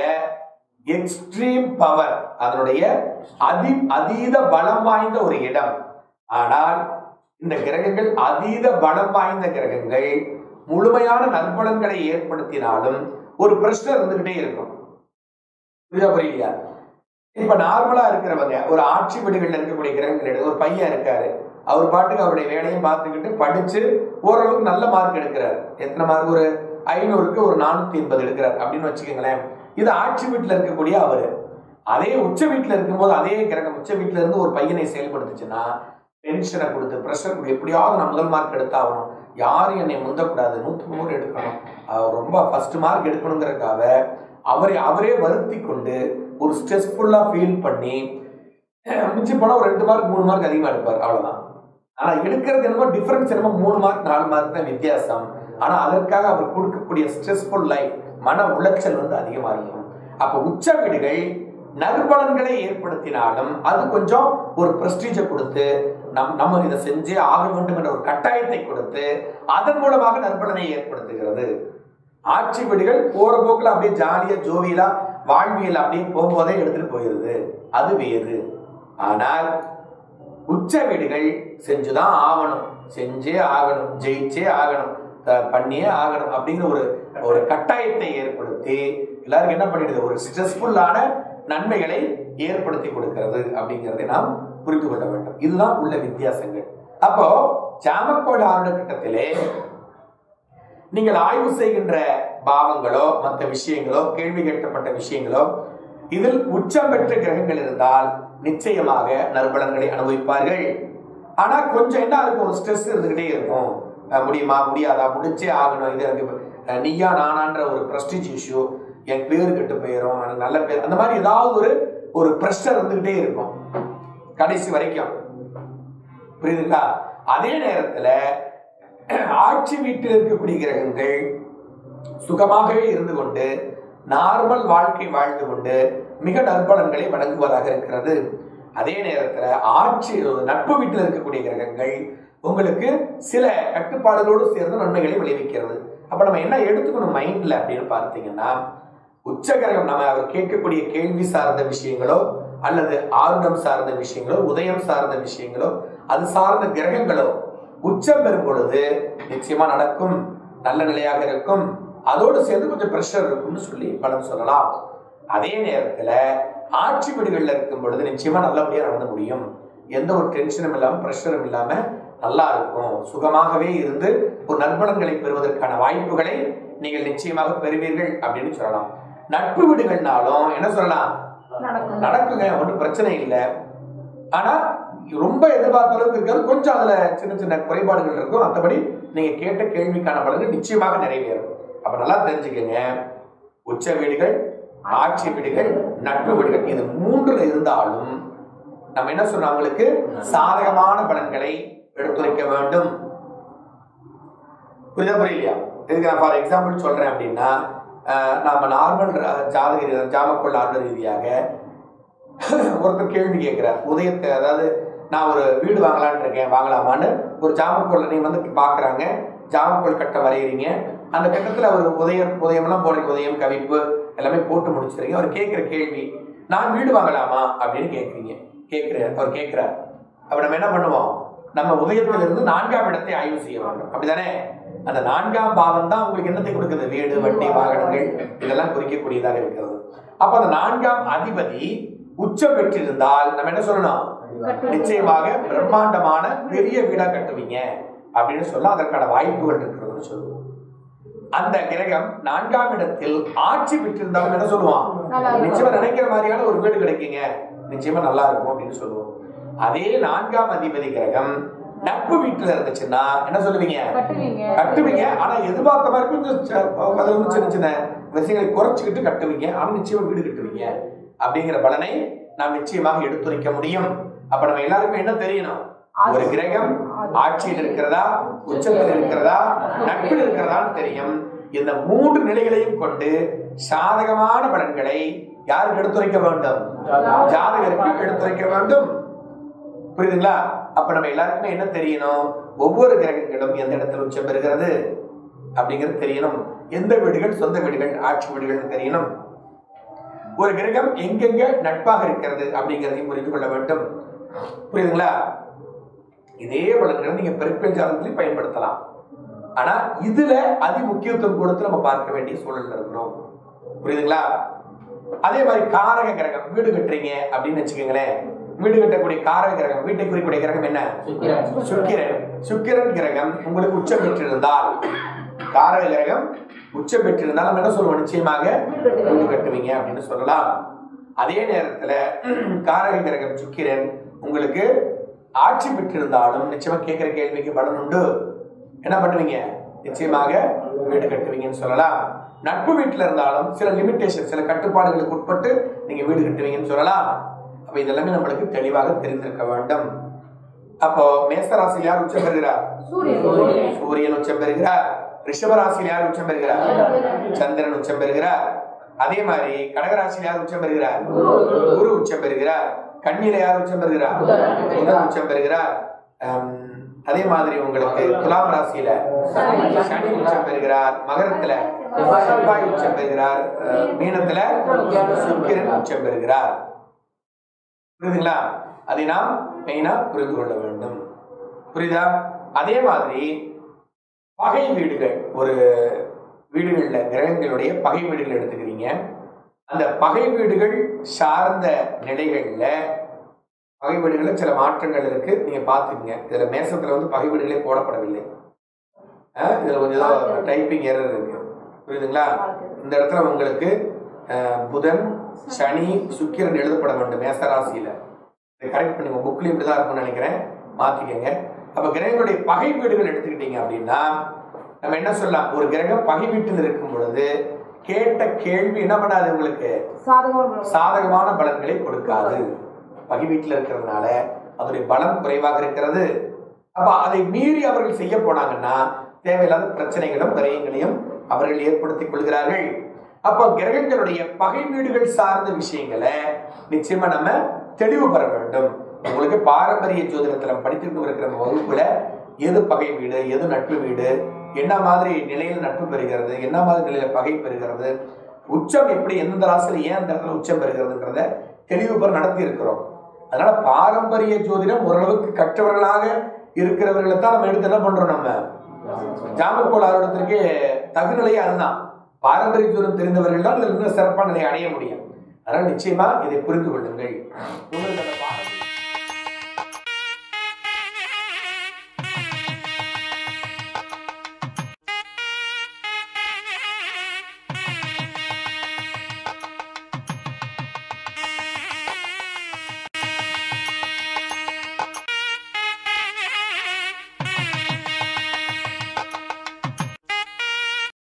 எக்ஸ்ட்ரீம் பவர் அதனுடைய அதி அதீத பலம் வாய்ந்த ஒரு இடம் ஆனால் இந்த கிரகங்கள் அதீத பலம் வாய்ந்த கிரகங்கள் முழுமையான நற்பலன்களை ஏற்படுத்தினாலும் ஒரு பிரச்சனை இருந்துகிட்டே இருக்கும் புரியுதா புரியலையா இப்ப நார்மலா இருக்கிறவங்க ஒரு ஆட்சி வீடுகள்ல இருக்கக்கூடிய கிரகங்கள் எடுத்து ஒரு பையன் இருக்காரு அவர் பாட்டுக்கு அவருடைய வேலையும் பார்த்துக்கிட்டு படிச்சு ஓரளவுக்கு நல்ல மார்க் எடுக்கிறார் எத்தனை மார்க் ஒரு ஐநூறுக்கு ஒரு நானூத்தி எண்பது எடுக்கிறார் அப்படின்னு வச்சுக்கோங்களேன் இது ஆட்சி வீட்டுல இருக்கக்கூடிய அவரு அதே உச்ச வீட்டுல இருக்கும்போது அதே கிரகம் உச்ச வீட்டுல இருந்து ஒரு பையனை செயல்படுத்துச்சுன்னா டென்ஷனை கொடுத்து ப்ரெஷர் கொடுத்து எப்படியாவது நான் முதல் மார்க் எடுத்தாகணும் யாரும் என்னை முந்தக்கூடாது நூற்றுக்கு நூறு எடுக்கணும் அவர் ரொம்ப ஃபர்ஸ்ட் மார்க் எடுக்கணுங்கிறதுக்காக அவரை அவரே வருத்தி கொண்டு ஒரு ஸ்ட்ரெஸ்ஃபுல்லா ஃபீல் பண்ணி அஹ், மிஞ்சி போனா ஒரு ரெண்டு மார்க் மூணு மார்க் அதிகமா எடுப்பார் அவ்வளவுதான் ஆனா எடுக்கிறது என்னமோ டிஃபரன்ஸ் என்னமோ மூணு மார்க் நாலு மார்க் தான் வித்தியாசம் ஆனா அதற்காக அவர் கொடுக்கக்கூடிய ஸ்ட்ரெஸ்ஃபுல் லைஃப் மன உளைச்சல் வந்து அதிகமா இருக்கும் அப்ப உச்ச வீடுகள் நற்பலன்களை ஏற்படுத்தினாலும் அது கொஞ்சம் ஒரு பிரஸ்டீஜை கொடுத்து நம் நம்ம இதை செஞ்சே ஆக வேண்டும் என்ற ஒரு கட்டாயத்தை கொடுத்து அதன் மூலமாக நற்பலனை ஏற்படுத்துகிறது ஆட்சி வீடுகள் போற போக்குல அப்படியே ஜாலியா ஜோவியலா வாழ்வியல் அப்படியே போகும்போதே எடுத்துட்டு போயிருது அது வேறு ஆனால் உச்ச வீடுகள் செஞ்சுதான் ஆகணும் செஞ்சே ஆகணும் ஜெயிச்சே ஆகணும் அஹ் பண்ணியே ஆகணும் அப்படிங்கிற ஒரு ஒரு கட்டாயத்தை ஏற்படுத்தி எல்லாருக்கும் என்ன பண்ணிடுது ஒரு ஸ்ட்ரெஸ்ஃபுல்லான நன்மைகளை ஏற்படுத்தி கொடுக்கிறது அப்படிங்கிறதை நாம் புரிந்து கொள்ள வேண்டும் இதுதான் உள்ள வித்தியாசங்கள் அப்போ ஜாமக்கோள் ஆருட கட்டத்திலே நீங்கள் ஆய்வு செய்கின்ற பாவங்களோ மற்ற விஷயங்களோ கேள்வி கேட்கப்பட்ட விஷயங்களோ இதில் உச்சம் பெற்ற கிரகங்கள் இருந்தால் நிச்சயமாக நற்பலன்களை அனுபவிப்பார்கள் ஆனா கொஞ்சம் என்ன இருக்கும் ஒரு ஸ்ட்ரெஸ் இருந்துகிட்டே இருக்கும் அஹ் முடியுமா முடியாதா முடிச்சே ஆகணும் இது எனக்கு அஹ் நீயா நானான்ற ஒரு ப்ரெஸ்டீஜ் இஷ்யூ என் பேர் கெட்டு போயிடும் எனக்கு நல்ல பேர் அந்த மாதிரி ஏதாவது ஒரு ஒரு ப்ரெஷர் இருந்துகிட்டே இருக்கும் கடைசி வரைக்கும் புரியுதுங்களா அதே நேரத்துல ஆட்சி வீட்டில் இருக்கக்கூடிய கிரகங்கள் சுகமாகவே இருந்து கொண்டு நார்மல் வாழ்க்கை வாழ்ந்து கொண்டு மிக நற்பலன்களை வழங்குவதாக இருக்கிறது அதே நேரத்துல ஆட்சி நட்பு வீட்டில் இருக்கக்கூடிய கிரகங்கள் உங்களுக்கு சில கட்டுப்பாடுகளோடு சேர்ந்து நன்மைகளை விளைவிக்கிறது அப்ப நம்ம என்ன எடுத்துக்கணும் மைண்ட்ல அப்படின்னு பார்த்தீங்கன்னா உச்ச கிரகம் நம்ம அவர் கேட்கக்கூடிய கேள்வி சார்ந்த விஷயங்களோ அல்லது ஆருடம் சார்ந்த விஷயங்களோ உதயம் சார்ந்த விஷயங்களோ அது சார்ந்த கிரகங்களோ உச்சம் பெறும் பொழுது நிச்சயமா நடக்கும் நல்ல நிலையாக இருக்கும் அதோடு சேர்ந்து கொஞ்சம் ப்ரெஷர் இருக்கும்னு சொல்லி பலன் சொல்லலாம் அதே நேரத்துல ஆட்சி வீடுகள்ல இருக்கும் பொழுது நிச்சயமா நல்லபடியா நடந்து முடியும் எந்த ஒரு டென்ஷனும் இல்லாம ப்ரெஷரும் இல்லாம நல்லா இருக்கும் சுகமாகவே இருந்து ஒரு நற்பலன்களை பெறுவதற்கான வாய்ப்புகளை நீங்கள் நிச்சயமாக பெறுவீர்கள் அப்படின்னு சொல்லலாம் நட்பு வீடுகள்னாலும் என்ன சொல்லலாம் நடக்கும் நடக்குங்க ஒன்றும் பிரச்சனை இல்லை ஆனா ரொம்ப எதிர்பார்த்த அளவுக்கு இருக்காது கொஞ்சம் அதுல சின்ன சின்ன குறைபாடுகள் இருக்கும் மற்றபடி நீங்க கேட்ட கேள்விக்கான பலன்கள் நிச்சயமாக நிறைவேறும் அப்ப நல்லா தெரிஞ்சுக்கங்க உச்ச வீடுகள் ஆட்சி வீடுகள் நட்பு வீடுகள் இது மூன்றுல இருந்தாலும் நம்ம என்ன சொல்றோம் அவங்களுக்கு சாதகமான பலன்களை எடுத்துரைக்க வேண்டும் புரியுதா புரியலையா இதுக்கு நான் ஃபார் எக்ஸாம்பிள் சொல்றேன் அப்படின்னா அஹ், நாம நார்மல் ஜாதக ரீதியாக, ஜாமக்கோள் ஆர்டர் ரீதியாக ஒருத்தர் கேள்வி கேட்கிறார் உதயத்தை அதாவது நான் ஒரு வீடு வாங்கலாம்னு இருக்கேன் வாங்கலாமான்னு ஒரு ஜாமக்கோள் நீங்க வந்து பாக்குறாங்க ஜாமக்கோள் கட்டம் வரைகிறீங்க அந்த கட்டத்துல அவர் உதயம் உதயம்லாம் போடுறீங்க உதயம் கவிப்பு எல்லாமே போட்டு முடிச்சிருக்கீங்க அவர் கேட்கிற கேள்வி நான் வீடு வாங்கலாமா அப்படின்னு கேட்குறீங்க கேட்கிறார் அவர் கேட்கிறார் அப்ப நம்ம என்ன பண்ணுவோம் நம்ம உதயத்திலிருந்து நான்காம் இடத்தை ஆய்வு செய்ய வேண்டும் அப்படிதானே அந்த நான்காம் பாவம் தான் உங்களுக்கு என்னத்தை கொடுக்குது வீடு வட்டி வாகனங்கள் இதெல்லாம் குறிக்கக்கூடியதாக இருக்கிறது அப்ப அந்த நான்காம் அதிபதி உச்சம் பெற்றிருந்தால் நம்ம என்ன சொல்லணும் நிச்சயமாக பிரம்மாண்டமான பெரிய வீடா கட்டுவீங்க அப்படின்னு சொல்ல அதற்கான வாய்ப்புகள் இருக்கிறதுன்னு சொல்லுவோம் அந்த கிரகம் நான்காம் இடத்தில் ஆட்சி பெற்றிருந்தாலும் என்ன சொல்லுவான் நல்லா இருக்கும். நிச்சயமா நினைக்கிற மாதிரியான ஒரு வீடு கிடைக்குங்க நிச்சயமா நல்லா இருக்கும் அப்படின்னு சொல்லுவோம் அதே நான்காம் அதிபதி கிரகம் நட்பு வீட்டுல இருந்துச்சுன்னா என்ன சொல்லுவீங்க கட்டுவீங்க கட்டுவீங்க ஆனா எதிர்பார்த்த மாதிரி கொஞ்சம் ச- அதுல வந்து சின்ன சின்ன விஷயங்களை குறைச்சிக்கிட்டு கட்டுவீங்க ஆனா நிச்சயமா வீடு கட்டுவீங்க அப்படிங்கிற பலனை நாம் நிச்சயமாக எடுத்துரைக்க முடியும் அப்ப நம்ம எல்லாருக்கும் என்ன தெரியணும் ஒரு கிரகம் ஆட்சியில் இருக்கிறதா உச்சத்தில் இருக்கிறதா நட்பில் இருக்கிறதான்னு தெரியும் இந்த மூன்று நிலைகளையும் கொண்டு சாதகமான பலன்களை யாருக்கு எடுத்துரைக்க வேண்டும் ஜாதகருக்கு எடுத்துரைக்க வேண்டும் புரியுதுங்களா அப்ப நம்ம எல்லாருக்குமே என்ன தெரியணும் ஒவ்வொரு கிரகங்களும் எந்த இடத்துல உச்சம் பெறுகிறது அப்படிங்கிறது தெரியணும் எந்த வீடுகள் சொந்த வீடுகள் ஆட்சி வீடுகள் தெரியணும் ஒரு கிரகம் எங்கெங்க நட்பாக இருக்கிறது அப்படிங்கிறதையும் புரிந்து கொள்ள வேண்டும் புரியுதுங்களா இதே பலன்களை நீங்க பெருப்பெண் ஜாதகத்திலையும் பயன்படுத்தலாம் ஆனா இதுல அதி முக்கியத்துவம் கொடுத்து நம்ம பார்க்க வேண்டிய சூழல்ல இருக்கிறோம் புரியுதுங்களா அதே மாதிரி காரக கிரகம் வீடு கட்டுறீங்க அப்படின்னு வச்சுக்கோங்களேன் வீடு கட்டக்கூடிய காரக கிரகம் வீட்டை குறிக்கக்கூடிய கிரகம் என்ன சுக்கிரன். சுக்கிரன் சுக்கிரன் கிரகம் உங்களுக்கு உச்சம் பெற்றிருந்தால் காரக கிரகம் உச்சம் பெற்றிருந்தால் நம்ம என்ன சொல்லுவோம் நிச்சயமாக வீடு கட்டுவீங்க அப்படின்னு சொல்லலாம் அதே நேரத்துல காரக கிரகம் சுக்கிரன் உங்களுக்கு ஆட்சி பெற்றிருந்தாலும் நிச்சயமா கேட்கிற கேள்விக்கு பலன் உண்டு என்ன பண்ணுவீங்க நிச்சயமாக வீடு கட்டுவீங்கன்னு சொல்லலாம் நட்பு வீட்டுல இருந்தாலும் சில லிமிட்டேஷன் சில கட்டுப்பாடுகளுக்கு உட்பட்டு நீங்க வீடு கட்டுவீங்கன்னு சொல்லலாம் அப்ப இதெல்லாமே நம்மளுக்கு தெளிவாக தெரிந்திருக்க வேண்டும் அப்போ மேசராசியில் யார் உச்சம் பெறுகிறார் சூரியன் சூரியன் உச்சம் பெறுகிறார் ரிஷபராசியில் யார் உச்சம் பெறுகிறார் சந்திரன் உச்சம் பெறுகிறார் அதே மாதிரி கடகராசியில் யார் உச்சம் பெறுகிறார் குரு உச்சம் பெறுகிறார் கண்ணில யார் உச்சம் பெறுகிறார் புதன் உச்சம் பெறுகிறார் ஆம், அதே மாதிரி உங்களுக்கு துலாம் ராசியில சனி உச்சம் பெறுகிறார் மகரத்துல செவ்வாய் உச்சம் பெறுகிறார் அஹ், மீனத்துல சுக்கிரன் உச்சம் பெறுகிறார் புரியுதுங்களா அதை நாம் மெயினா புரிந்து கொள்ள வேண்டும் புரியுதா அதே மாதிரி பகை வீடுகள் ஒரு வீடுகள்ல கிரகங்களுடைய பகை வீடுகள் எடுத்துக்கிறீங்க அந்த பகை வீடுகள் சார்ந்த நிலைகள்ல பகை வீடுகள்ல சில மாற்றங்கள் இருக்கு நீங்க பாத்துக்கங்க இதுல மேசத்துல வந்து பகை வீடுகளே போடப்படவில்லை அஹ் இதுல கொஞ்சம் ஏதோ டைப்பிங் எரர் இருக்கு புரியுதுங்களா இந்த இடத்துல உங்களுக்கு அஹ், புதன் சனி சுக்கிரன் எழுதப்பட வேண்டும் மேசராசியில இதை கரெக்ட் பண்ணுங்க புக்லயும் இப்படிதான் இருக்கும்னு நினைக்கிறேன் மாத்திக்கங்க அப்ப கிரகங்களுடைய பகை வீடுகள் எடுத்துக்கிட்டீங்க அப்படின்னா நம்ம என்ன சொல்லலாம் ஒரு கிரகம் பகை வீட்டில் இருக்கும் பொழுது கேட்ட கேள்வி என்ன பண்ணாது உங்களுக்கு சாதகமான சாதகமான பலன்களை கொடுக்காது பகை வீட்டில் இருக்கிறதுனால அதனுடைய பலம் குறைவாக இருக்கிறது அப்ப அதை மீறி அவர்கள் செய்ய போனாங்கன்னா தேவையில்லாத பிரச்சனைகளும் விரயங்களையும் அவர்கள் ஏற்படுத்திக் கொள்கிறார்கள் அப்போ கிரகங்களுடைய பகை வீடுகள் சார்ந்த விஷயங்களை நிச்சயமா நம்ம தெளிவு பெற வேண்டும் உங்களுக்கு பாரம்பரிய ஜோதிடத்துல படித்துட்டு இருக்கிற வகுப்புல எது பகை வீடு எது நட்பு வீடு என்ன மாதிரி நிலையில் நட்பு பெறுகிறது என்ன மாதிரி நிலையில பகை பெறுகிறது உச்சம் எப்படி எந்தெந்த ராசியில் ஏன் அந்த இடத்துல உச்சம் பெறுகிறதுன்றத தெளிவு பெற நடத்தி இருக்கிறோம் அதனால பாரம்பரிய ஜோதிடம் ஓரளவுக்கு கற்றவர்களாக இருக்கிறவர்களை தான் நம்ம எடுத்து என்ன பண்றோம் நம்ம ஜாமக்கோள் ஆரோடத்திற்கு தகுநிலையே அதுதான் பாரம்பரிய ஜோதிடம் தெரிந்தவர்கள் தான் இதில் இன்னும் சிறப்பான நிலையை அடைய முடியும் அதனால் நிச்சயமா இதை புரிந்து கொள்ளுங்கள் உங்களுக்கு அந்த பாரம்பரிய